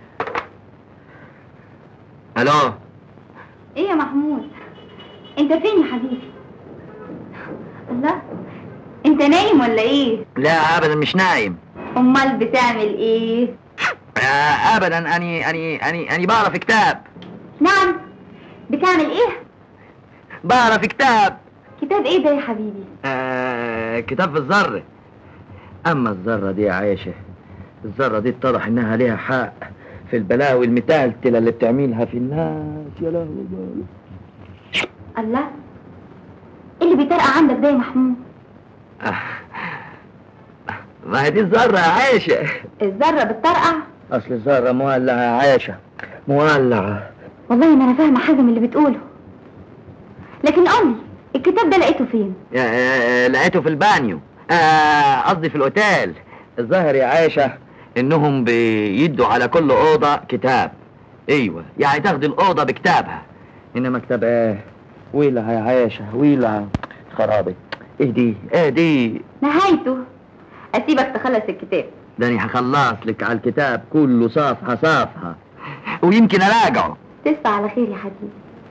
الو ايه يا محمود انت فين يا حبيبي الله انت نايم ولا ايه لا ابدا مش نايم امال بتعمل ايه آه ابدا اني اني اني اني بقرا كتاب نعم بتعمل ايه بقرا كتاب كتاب ايه ده يا حبيبي آه كتاب في الذرة أما الذرة دي يا عايشة الذرة دي اتضح إنها ليها حق في البلاوي المتالتلة اللي بتعملها في الناس يا لهوي الله ايه اللي بيطرقع عندك ده يا محمود آه. ما هي دي الذرة يا عايشة الذره بتطرقع أصل الذرة مولعة يا عايشة مولعة والله ما انا فاهمه حاجه من اللي بتقوله لكن قولي الكتاب ده لقيته فين آه، آه، لقيته في البانيو آه، قصدي في الأوتيل الظاهر يا عائشة انهم بيدوا على كل اوضة كتاب ايوه يعني تاخد الاوضة بكتابها انما كتاب ايه ويلها يا عائشة ويلها خرابي ايه دي ايه دي نهايته اسيبك تخلص الكتاب ده انا هخلص لك على الكتاب كله صفحة صفحة ويمكن اراجعه تصبح على خير يا حبيبي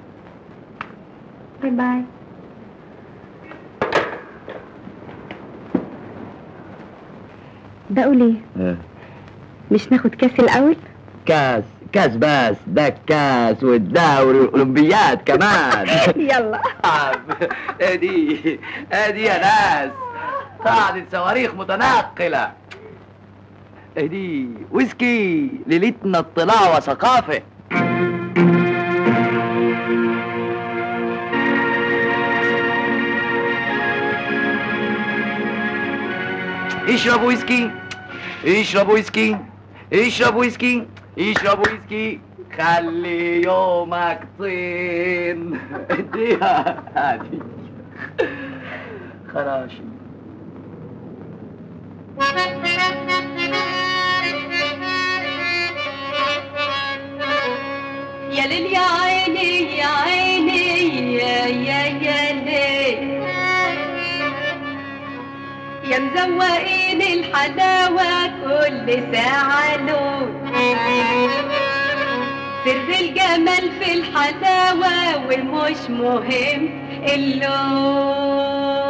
باي باي بقول ايه إيه. مش ناخد كاس الاول كاس كاس بس ده الكاس والدوري والاولمبياد كمان يلا ادي ادي يا ناس قاعدة صواريخ متنقلة ادي ويسكي ليلتنا اطلاع وثقافة اشرب ويسكي اشرب ويسكي اشرب ويسكي اشرب ويسكي خلي يومك طين اديها هادي خراشي يا ليل يا عيني يا عيني يا يا يا ليل يا مزوقين الحلاوة كل ساعة لون سر الجمال في الحلاوة ومش مهم اللون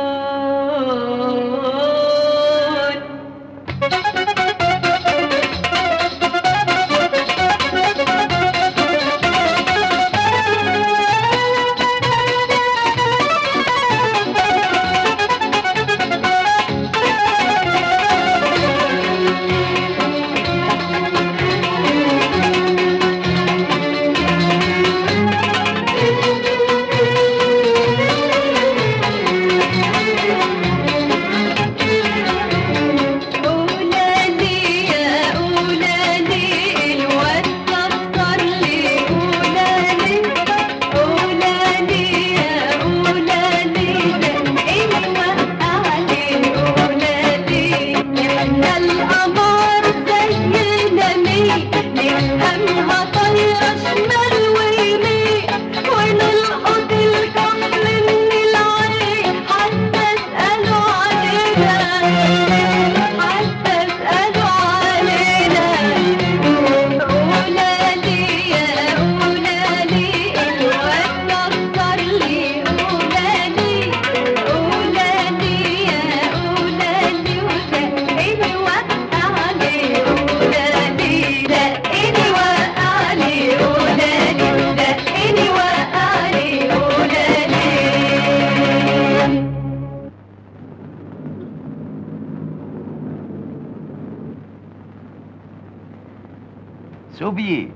قولالي يا قولالي الواد كتر لي قولالي قولالي يا قولالي دقني وقعلي قولالي احنا القمر زينا مين نفهمها طايرة شمال ويمين ونلقط الكحل من العين حتى اسألوا علينا حتى اسألوا علينا قولالي يا قولالي الواد كتر لي قولالي قولالي يا قولالي ودقني وقعلي قولالي دقني وقعلي قولالي دقني وقعلي قولالي سوبي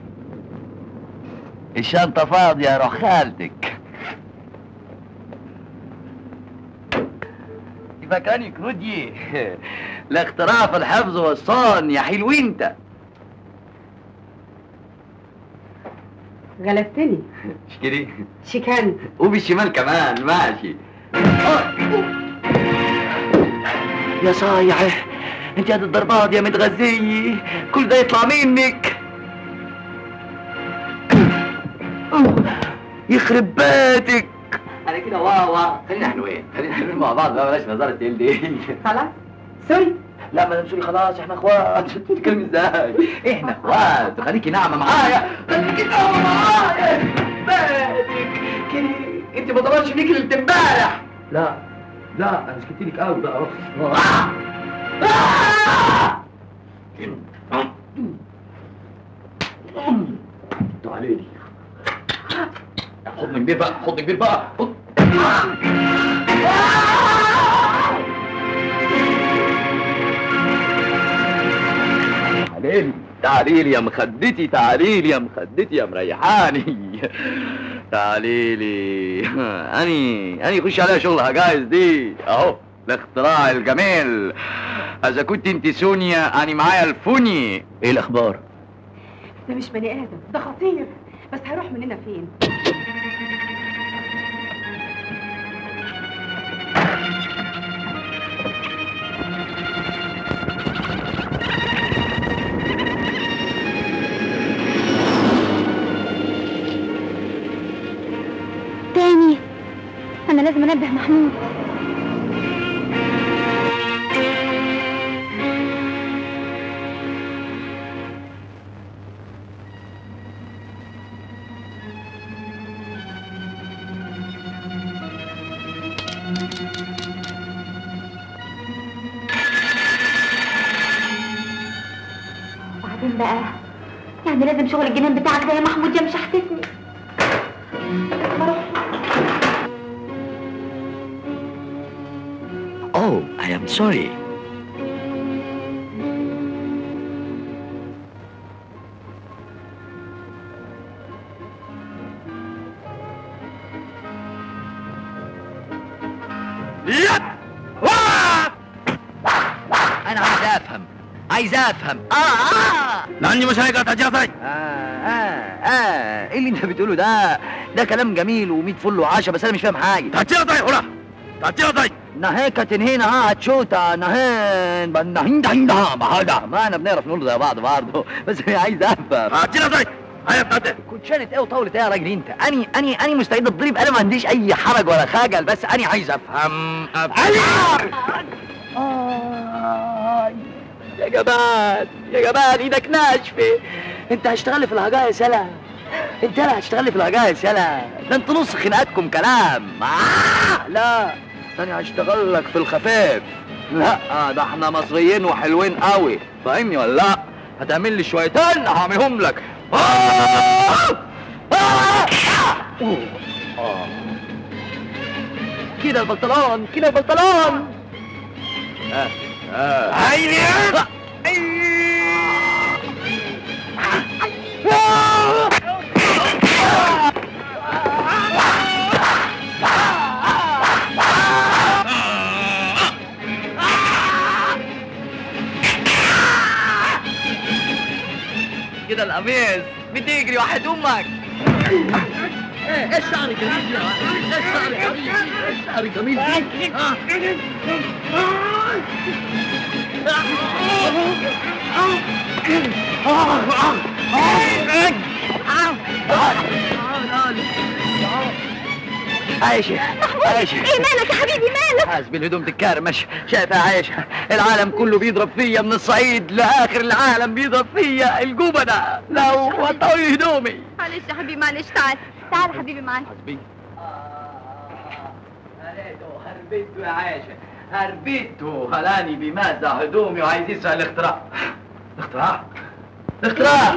الشنطة فاضية روح خالتك دي مكانك رودي الاختراع في الحفظ والصان يا حلو انت غلبتني مش كده شيكان وبالشمال كمان ماشي يا صايعة انت هاد الضربات يا متغذية كل ده يطلع منك يخرب بيتك انا كده واوا خلينا حلوين خلينا حلوين مع بعض بقى بلاش نظارة تقل دي خلاص سوري لا ما تمشي خلاص احنا اخوات تتكلمي ازاي احنا اخوات خليكي ناعمة معايا خليكي ناعمة معايا بيتك كده انت ما ضربتش فيك اللي امبارح لا لا انا سكت لك قوي بقى تعالي لي حضن كبير بقى حضن كبير بقى حضن تعالي لي تعالي لي يا مخدتي تعالي لي يا مخدتي يا مريحاني تعالي لي اني اني خش عليها شغلها جايز دي اهو الاختراع الجميل اذا كنت انت سونيا اني معايا الفوني ايه الاخبار ده مش بني ادم ده خطير بس هيروح مننا فين انا لازم انبه محمود بعدين بقى يعني لازم شغل الجنان بتاعك ده يا محمود يا مش هحتسني Oh, I am sorry. أنا عايز أفهم عايز أفهم آه آه لاني مش هيقدر تجاهل آه آه آه إيه اللي أنت بتقوله ده؟ ده كلام جميل وميت فل وعشا بس أنا مش فاهم حاجة تجاهل هنا تجاهل نهيك تنهينا ها تشوتا نهين بنهين دهين ده ما هذا ما انا بنعرف نقول زي بعض برضه بس عايز افهم تجاهل هيا بتاعتك كنت شانت ايه وطولت ايه يا راجل انت اني اني اني مستعد اتضرب انا ما عنديش اي حرج ولا خجل بس اني عايز افهم افهم آه، يا جمال يا جمال ايدك ناشفه انت هتشتغل في الهجاء يا سلا انت لا هتشتغل في الهجاء يا سلا ده انت نص خناقاتكم كلام آه لا تاني هشتغل لك في الخفاف لا ده احنا مصريين وحلوين قوي فاهمني ولا لا هتعمل لي شويتين هعملهم لك آه! آه! آه! آه. كده البنطلون كده البنطلون آه. آه. عيني كده القميص بتجري واحد امك ايه ايه الشعر جميل يا ايه الشعر جميل ايه الشعر جميل آه. عايشة عايشة ايه مالك يا حبيبي مالك حاسب الهدوم تتكرمش شايفة يا عايشة العالم كله بيضرب فيا من الصعيد لاخر العالم بيضرب فيا الجبنة لو وطوا لي هدومي معلش يا حبيبي معلش تعال تعال حبيبي معايا حسبي هربته يا عايشة هربته هلاني بماذا هدومي وعايز يسأل الاختراع الاختراع الاختراع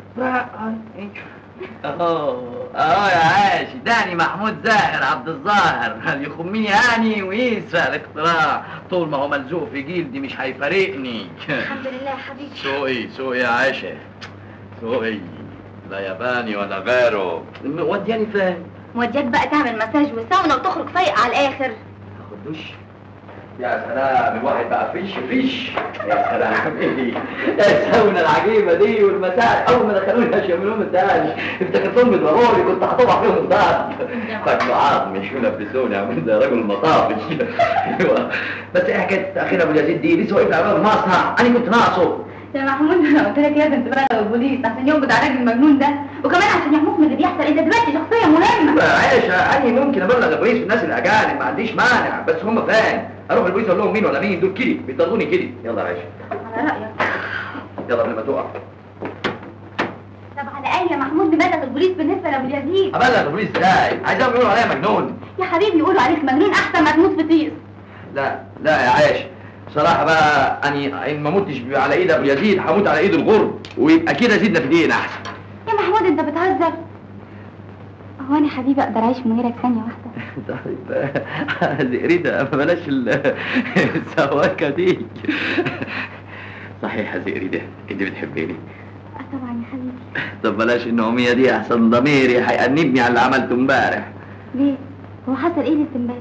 اهو اهو يا عاشي داني محمود زاهر عبد الظاهر يخمني هاني ويسأل الاختراع طول ما هو ملزوق في جلدي مش هيفارقني الحمد لله يا حبيبي سوقي سوقي يا عاشا سوقي لا ياباني ولا غيره ودياني فين مودياك بقى تعمل مساج وساونا وتخرج فايق على الاخر تاخد دش يا سلام الواحد بقى فيش فيش يا سلام ايه يا الساونا العجيبه دي والمساج اول ما دخلوني شملوهم التاج افتكرتهم بيضربوني كنت هطبع فيهم الضغط فاكروا عظم شو لبسوني عامل زي رجل مطافي ايوه بس ايه حكايه اخينا ابو اليزيد دي لسه واقف على باب المصنع انا كنت ناقصه يا محمود انا قلت لك لازم تبلغ البوليس عشان يقبض على الراجل المجنون ده وكمان عشان يحموك من اللي بيحصل انت دلوقتي شخصيه مهمه عايشة أنا ممكن أبلغ البوليس في الناس الأجانب ما عنديش مانع بس هم فين أروح البوليس أقول لهم مين ولا مين دول كده بيطردوني كده يلا يا عايشة على رايك يلا قبل ما تقع طب على الاقل يا محمود نبلغ البوليس بالنسبه لابو اليزيد أبلغ البوليس إزاي؟ عايزاهم يقولوا عليا مجنون يا حبيبي يقولوا عليك مجنون احسن ما تموت في طيس لا لا يا عايشة بصراحة بقى أنا إن ما متش على إيد أبو يزيد هموت على إيد الغرب ويبقى كده زيدنا في دين أحسن يا محمود انت بتهزر هو انا حبيبي اقدر اعيش من غيرك ثانيه واحده طيب زئريدة بلاش ال- السواكة دي صحيح يا زئريدة أنت بتحبيني اه طبعا يا حبيبي طب بلاش النومية دي أحسن ضميري هيأنبني على اللي عملته امبارح ليه هو حصل ايه لسه امبارح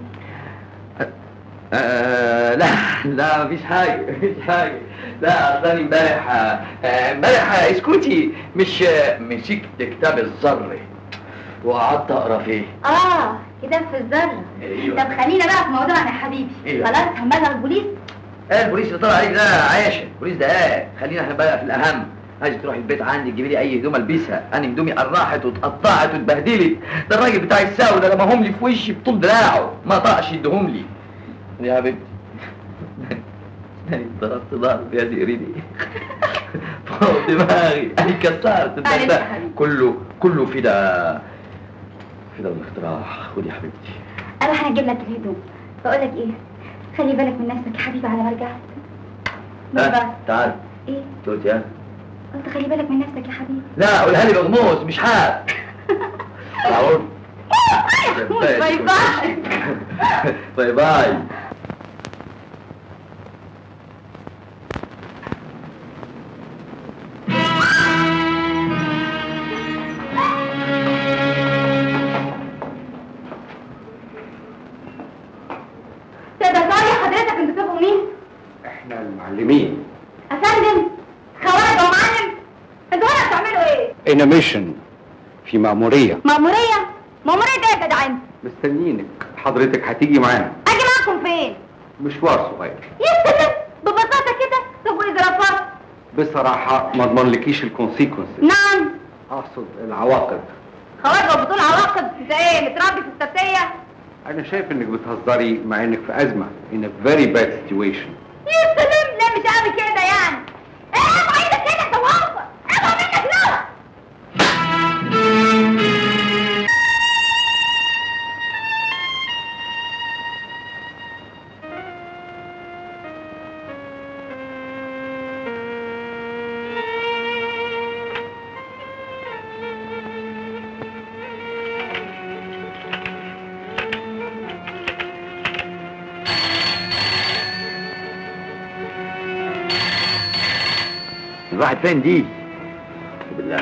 آه لا لا مفيش حاجة مفيش حاجة لا أصلا امبارح آه، آه، امبارح آه، اسكتي مش آه، مسكت كتاب الذرة وقعدت أقرا فيه اه كده في الذره أيوة. طب خلينا بقى في موضوعنا يا حبيبي أيوة. خلاص هنبلغ البوليس ايه البوليس اللي طلع عليك ده عايشة البوليس ده ايه خلينا احنا بقى في الأهم عايز تروح البيت عندي تجيبي لي اي هدوم البسها انا هدومي قرحت واتقطعت واتبهدلت ده الراجل بتاع الساوي ده لما هم لي في وشي بطول دراعه ما طقش يديهم لي يا حبيبتي انا ضربت ضرب يا زيريني فوق دماغي انا كسرت معلش يا الباب حبيبي. كله كله فدا فدا الاختراع خدي يا حبيبتي اروح انا اجيب لك الهدوم بقول لك ايه خلي بالك من نفسك يا حبيبي على ما رجعت ها تعال ايه قلت يا قلت خلي بالك من نفسك يا حبيبي لا قولها لي بغموس مش حاب تعال باي باي باي باي تقدر تقول لي حضرتك انتوا تبقوا مين؟ احنا المعلمين افندم خوارج ومعلم انتوا هنا بتعملوا ايه؟ انيميشن في مأمورية مأمورية؟ مأمورية ايه يا جدعان؟ مستنيينك حضرتك هتيجي معانا اجي معاكم فين؟ مشوار صغير يا سلام ببساطة كده طب واذا رفضت؟ بصراحة ما اضمنلكيش الكونسيكونس نعم اقصد العواقب خوارج وبطول عواقب انت ايه متربي في السبتية؟ انا شايف انك بتهزري مع انك في ازمة in a very bad situation يا سلام لا مش قوي كده يعني ايه بعيدك كده انت وهو ابقى منك لا الواحد فين دي بالله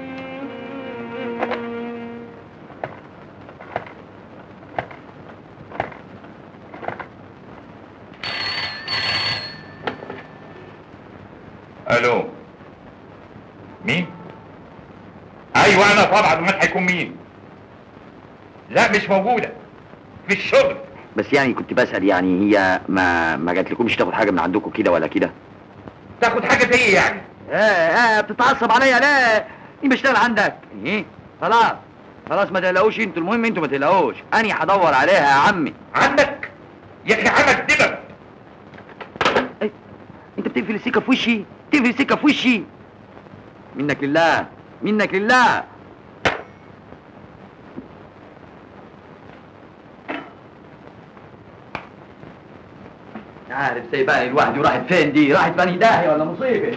الو مين ايوه انا طبعا امال هيكون مين لا مش موجوده في الشغل بس يعني كنت بسأل يعني هي ما ما جاتلكمش تاخد حاجة من عندكم كده ولا كده؟ تاخد حاجه زي ايه يعني ايه ايه بتتعصب عليا ليه؟ مين بيشتغل عندك؟ ايه؟ خلاص خلاص ما تقلقوش انتوا المهم انتوا ما تقلقوش انا هدور عليها يا عمي عندك يا اخي عمك دبب انت بتقفل السكه في وشي تقفل السكه في وشي منك لله منك لله عارف سايباني لوحدي وراحت فين دي راحت بني داهيه ولا مصيبه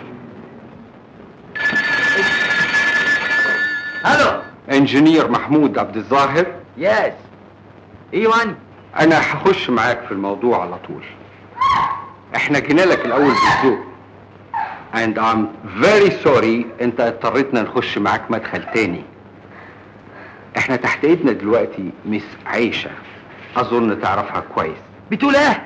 الو انجينير محمود عبد الظاهر يس ايوان انا هخش معاك في الموضوع على طول احنا جينا لك الاول بالذوق and I'm very sorry انت اضطريتنا نخش معاك مدخل تاني احنا تحت ايدنا دلوقتي مس عيشة اظن تعرفها كويس بتقول ايه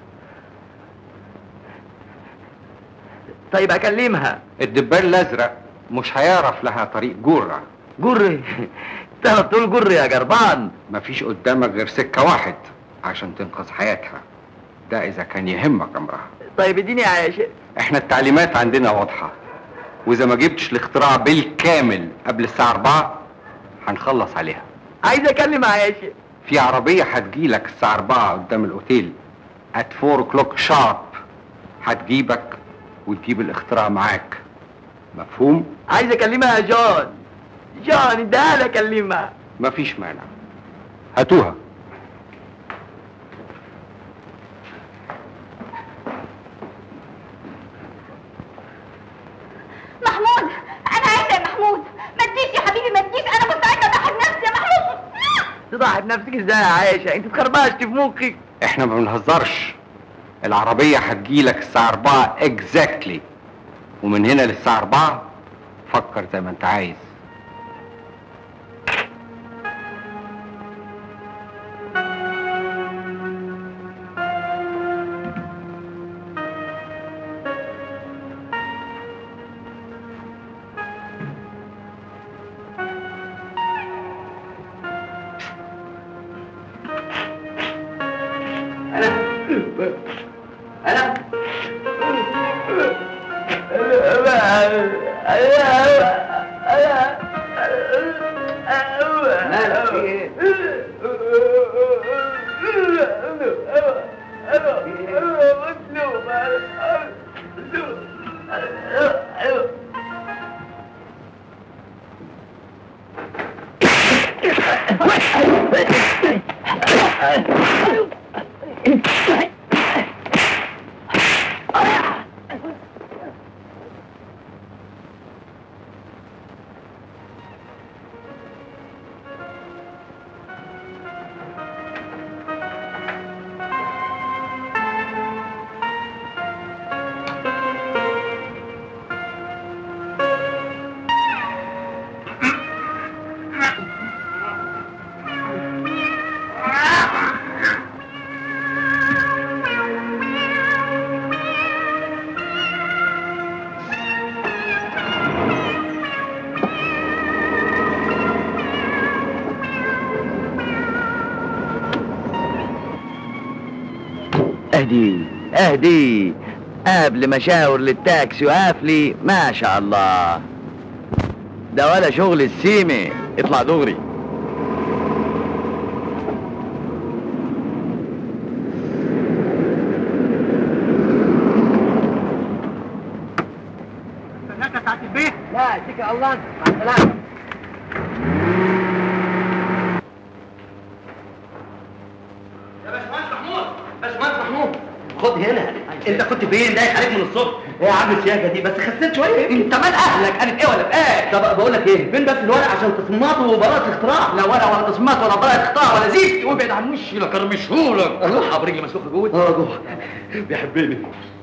طيب اكلمها الدبان الازرق مش هيعرف لها طريق جرة جر انت بتقول جر يا جربان مفيش قدامك غير سكة واحد عشان تنقذ حياتها ده اذا كان يهمك امرها طيب اديني يا عايشه احنا التعليمات عندنا واضحة واذا ما جبتش الاختراع بالكامل قبل الساعة 4 هنخلص عليها عايز اكلم عايشه في عربية هتجيلك الساعة 4 قدام الاوتيل at 4 o'clock sharp هتجيبك وتجيب الاختراع معاك مفهوم؟ عايز اكلمها يا جون جون اديها لي اكلمها مفيش مانع هاتوها محمود انا عايزه يا محمود ما تجيش يا حبيبي ما تجيش انا مستعده اضحي بنفسي يا محمود تضحي بنفسك ازاي يا عايشه انت اتخربشت في مخك احنا ما بنهزرش العربية هتجيلك الساعة 4 exactly ومن هنا للساعة 4 فكر زي ما انت عايز انا مالك في ايه؟ اهدي اهدي قبل ما اشاور للتاكسي وقف لي ما شاء الله ده ولا شغل السيمي اطلع دغري استناك يا سعاده البيت لا اتكل على الله مع السلامه يا باشمهندس محمود باشمهندس محمود خد هنا انت كنت فين دايخ عليك من الصبح ايه يا عم السياجه دي بس خسيت شويه انت مال اهلك قالت ايه ولا بايه طب بقول لك ايه فين بس الورق عشان تصميمات وبراءه اختراع لا ورق ولا تصميمات ولا براءه اختراع ولا زيت وابعد عن وشي لك ارمشهولك اروح برجلي مسلوخه جوه اه جوه بيحبني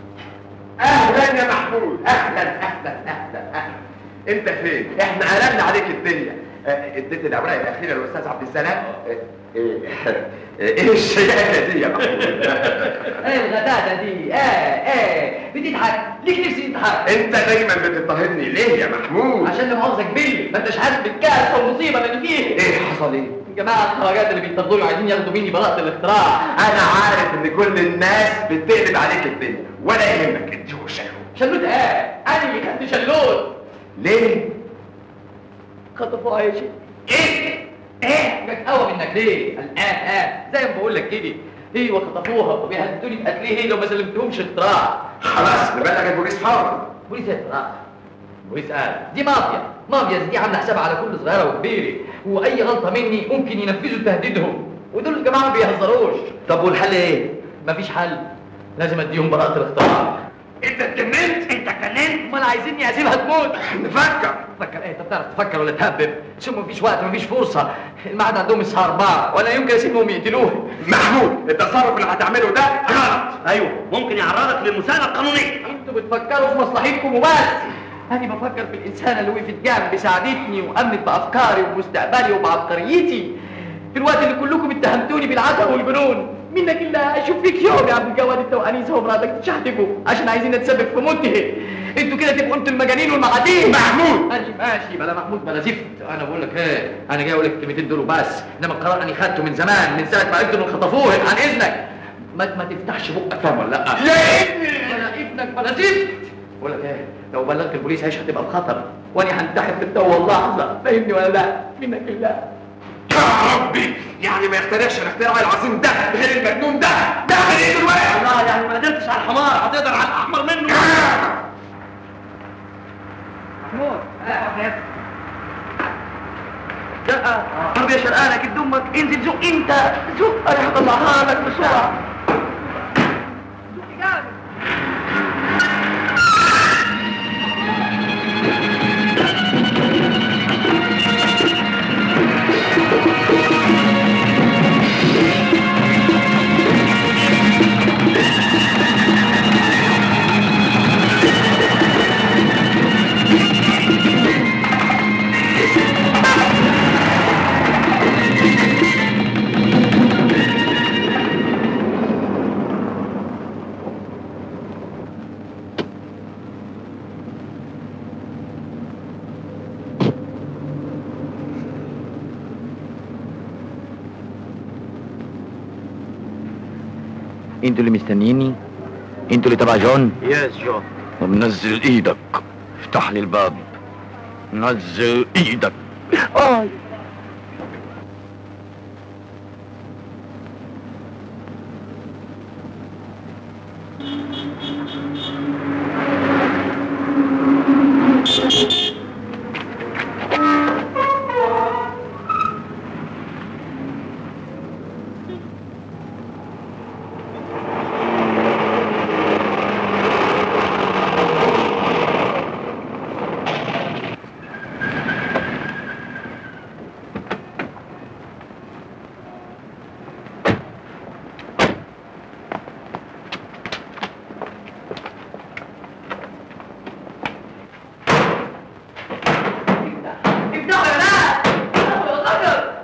اهلا يا محمود اهلا اهلا اهلا اهلا انت فين احنا قلبنا عليك الدنيا آه، اديت الاوراق الاخيره للاستاذ عبد السلام آه، ايه ايه الشياكه دي يا محمود ايه الغداده دي اه اه بتضحك ليك نفسي تضحك انت دايما بتضطهدني ليه يا محمود عشان لا مؤاخذه كبير ما انتش حاسس بالكارثه والمصيبه اللي فيه ايه حصل ايه جماعه الخواجات اللي بيتفضلوا عايزين ياخدوا مني براءه الاختراع انا عارف ان كل الناس بتقلب عليك الدنيا ولا يهمك انت هو شنو شلوت اه انا اللي خدت شلوت ليه خطفوا عيشي ايه ايه جاك قوي منك ليه الان اه زي ما بقول لك كده ايوه خطفوها وبيهددوني بقتليه لو ما سلمتهمش اختراع خلاص نبلغ البوليس فورا بوليس ايه اختراع بوليس قال دي مافيا مافيا دي عامله حساب على كل صغيره وكبيره واي غلطه مني ممكن ينفذوا تهديدهم ودول الجماعه ما بيهزروش طب والحل ايه مفيش حل لازم اديهم براءه الاختراع انت اتجننت انت اتجننت امال عايزيني اسيبها تموت نفكر تفكر ايه انت بتعرف تفكر ولا تهبب ثم مفيش وقت مفيش فرصه الميعاد عندهم الساعه 4 ولا يمكن اسيبهم يقتلوه محمود التصرف اللي هتعمله ده غلط ايوه ممكن يعرضك للمساءله القانونيه انتوا بتفكروا في مصلحتكم وبس انا بفكر في الانسانه اللي وقفت جنبي ساعدتني وامنت بافكاري ومستقبلي وبعبقريتي في الوقت اللي كلكم اتهمتوني بالعته والجنون منك الا اشوف فيك يوم يا عبد الجواد انت وانيسه ومراتك تشحتفوا عشان عايزين نتسبب في موته انتوا كده تبقوا انتوا المجانين والمعادين محمود انا ماشي بلا محمود بلا زفت انا بقول لك ايه انا جاي اقول لك الكلمتين دول وبس انما القرار انا خدته من زمان من ساعه ما عرفت انهم خطفوه عن اذنك ما ما تفتحش بقك فاهم ولا لا يا ابني ولا ابنك ولا زفت بقول لك ايه لو بلغت البوليس عيش هتبقى في خطر وانا هنتحر في التو واللحظه فاهمني ولا لا منك لله يا ربي يعني ما يخترعش الاختراع العظيم ده غير المجنون ده ده غير الواحد الله يعني ما قدرتش على الحمار هتقدر على الاحمر منه محمود لا عربية شرقانة كد امك انزل زق انت زق انا هطلعها لك بسرعة انتوا اللي مستنيني انتوا اللي تبع جون يس جو طب نزل ايدك افتح لي الباب نزل ايدك آه. افتحوا يا ناس افتحوا يا غدر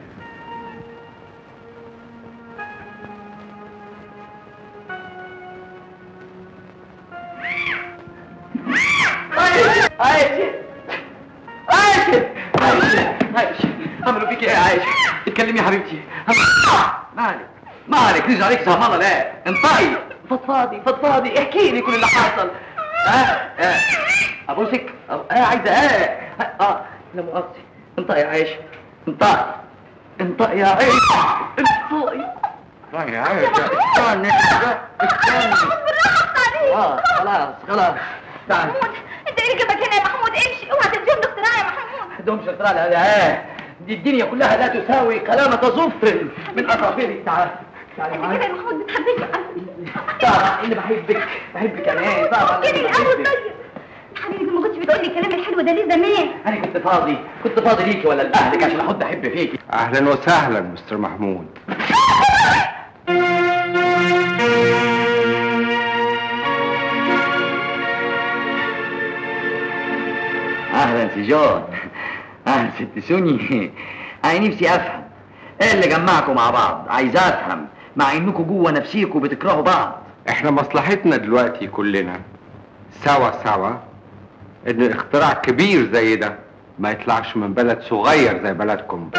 عايشة عايشة عايشة عايشة عايشة عملوا فيك ايه يا عايشة؟ اتكلمي يا حبيبتي مالك مالك رجع عليك سهمانة لا انطقي فضفاضي فضفاضي احكي لي كل اللي حصل ها ها ابوسك أو- اه عايزه اه اه لا مؤاخذة انطقي يا عايشة انطقي انطقي يا عايشة انطقي طيب يا عايشة استنى استنى اه خلاص خلاص تعال انت ايه اللي جابك هنا يا محمود امشي اوعى تديهم الاختراع يا محمود دومش اختراع لا اه دي الدنيا كلها لا تساوي كلامة ظفر من اطرافه تعال تعال انت معايا كده يا محمود بتحبني طبعا اللي بحبك بحبك انا ايه طبعا كده الاول طيب حبيبي ما كنتش بتقول لي الكلام الحلو ده ليه زمان انا كنت فاضي كنت فاضي ليكي ولا لاهلك عشان احط احب فيكي اهلا وسهلا مستر محمود اهلا سي جون اهلا ست سوني انا نفسي افهم ايه اللي جمعكم مع بعض عايز افهم مع انكم جوه نفسيكم بتكرهوا بعض احنا مصلحتنا دلوقتي كلنا سوا سوا ان اختراع كبير زي ده ما يطلعش من بلد صغير زي بلدكم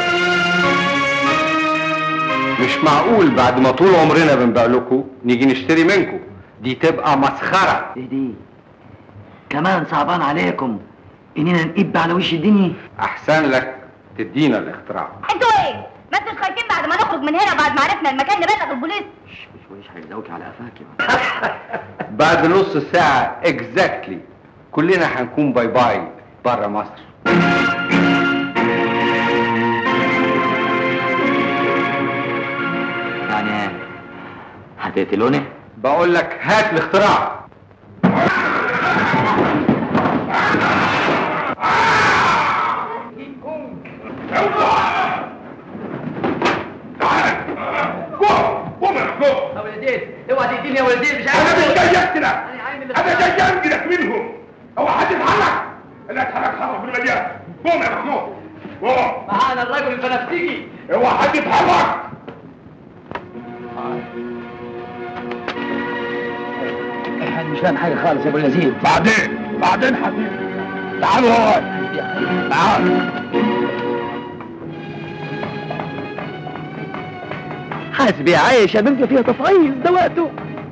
مش معقول بعد ما طول عمرنا بنبيع لكم نيجي نشتري منكم دي تبقى مسخرة ايه دي كمان صعبان عليكم اننا نقب على وش الدنيا احسن لك تدينا الاختراع انتوا ايه ما انتوش خايفين بعد ما نخرج من هنا بعد ما عرفنا المكان نبلغ البوليس مش هيزوكي على قفاك بعد نص ساعة اكزاكتلي كلنا هنكون باي باي بره مصر يعني هتقتلوني بقول لك هات الاختراع قوم يا محمود يا ولدين اوعى تقتلني يا ولدين مش انا عارف مش جاي اقتلك انا جاي انقلك منهم هو حد يتحرك اللي اتحرك حرك في المدينه قوم يا محمود قوم معانا الرجل البنفسجي اوعى حد يتحرك انا مش فاهم حاجه خالص يا ابو يزيد بعدين بعدين حبيبي تعالوا هون تعالوا حاسب يا عايشه بنت فيها تفعيل ده وقته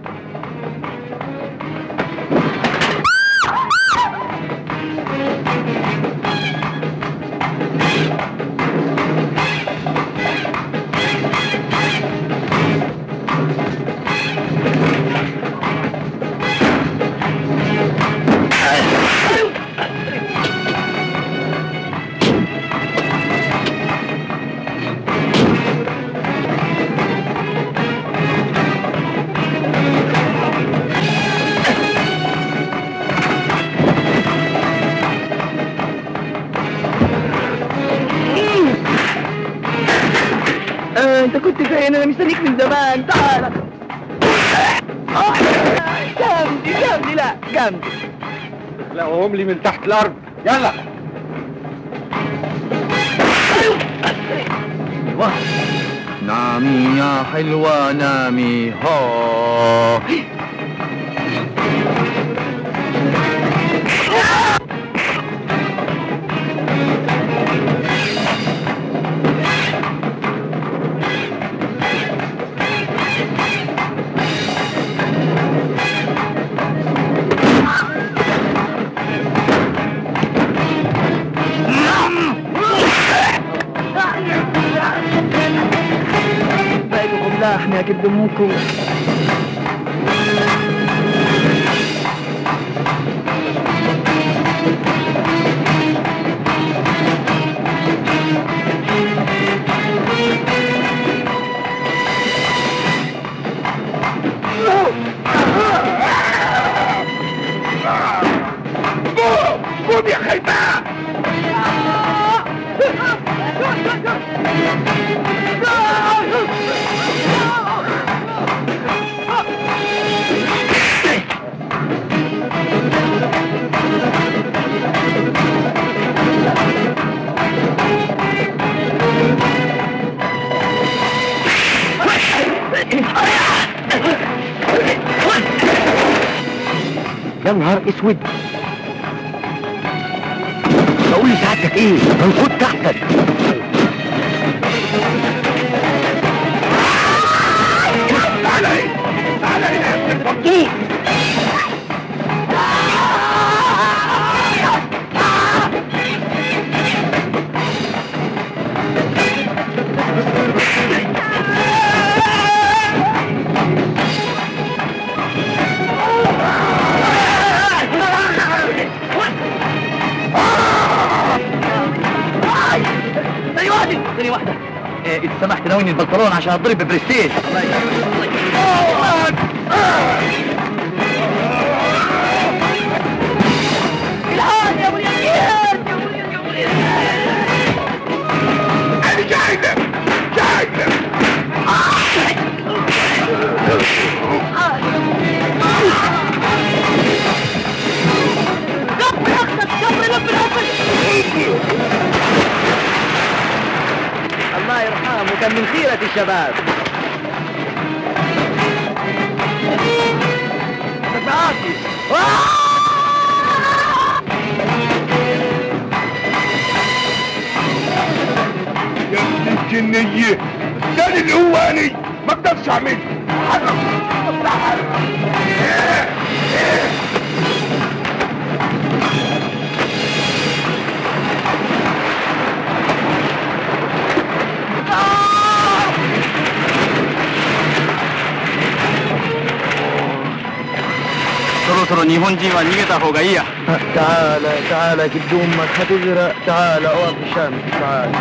آه انت كنت فين انا مستنيك من زمان تعال آه، جامدي جامدي لا جامدي اخلقهم لي من تحت الارض يلا ايوه نامي يا حلوة نامي ها ذبحني يا كد امكم قوم يا خيبان يا نهار اسود بقول لسعادتك ايه منفوض تحتك تعالى هنا تعالى هنا يا ابن البطوط ثاني واحدة ثاني واحدة إيه، إذا سمحت ناولني البنطلون عشان أضرب ببرستيج الحقني يا أبو الياسين انا جاي لك جاي لك الله يرحمه كان من خيرة الشباب دفعاتي يا ابن الجنية ده القواني ما اقدرش اعمل حرك تعالى تعالى جد امك هتغرق تعالى اقف في الشمس تعالى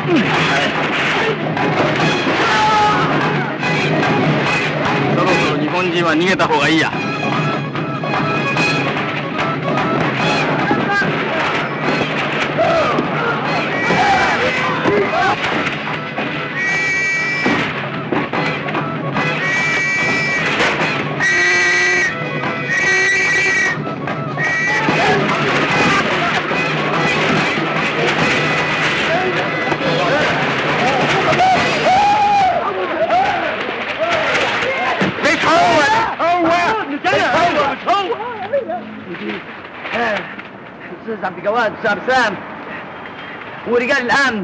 مش هو هو مش هو مش هو استاذ عبد الجواد استاذ سام ورجال الامن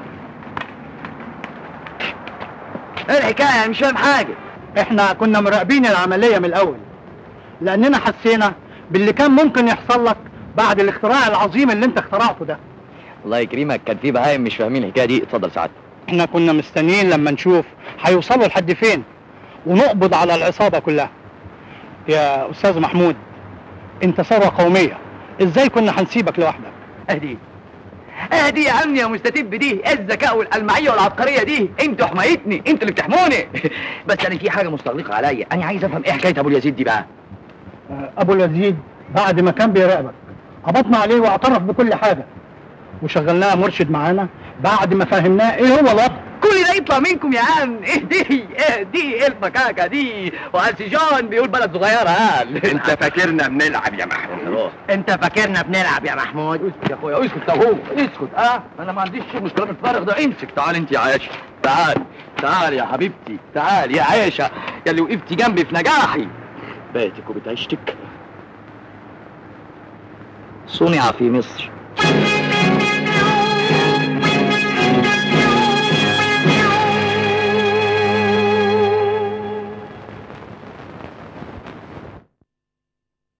ايه الحكايه انا مش فاهم حاجه احنا كنا مراقبين العملية من الأول لأننا حسينا باللي كان ممكن يحصل لك بعد الاختراع العظيم اللي انت اخترعته ده الله يكرمك كان في بهايم مش فاهمين الحكايه دي اتفضل سعادتك احنا كنا مستنيين لما نشوف هيوصلوا لحد فين ونقبض على العصابة كلها يا أستاذ محمود انت ثروة قومية ازاي كنا هنسيبك لوحدك اهدي اهدي يا عمي يا مستتب دي ايه الذكاء والالمعيه والعبقريه دي انتوا حمايتني انتوا اللي بتحموني بس انا في حاجه مستغلقه عليا انا عايز افهم ايه حكايه ابو اليزيد دي بقى ابو اليزيد بعد ما كان بيراقبك قبضنا عليه واعترف بكل حاجة وشغلناه مرشد معانا بعد ما فهمناه ايه هو الوضع كل ده يطلع منكم يا عم ايه دي ايه دي ايه الفكاكه دي واسي جون بيقول بلد صغيره قال انت فاكرنا بنلعب يا محمود انت فاكرنا بنلعب يا محمود اسكت يا اخويا اسكت يا هو اسكت اه انا ما عنديش شغل الكلام الفارغ ده امسك تعال انت يا عايشه تعال تعال يا حبيبتي تعال يا عايشه يا اللي وقفتي جنبي في نجاحي بيتك وبتعيشتك صنع في مصر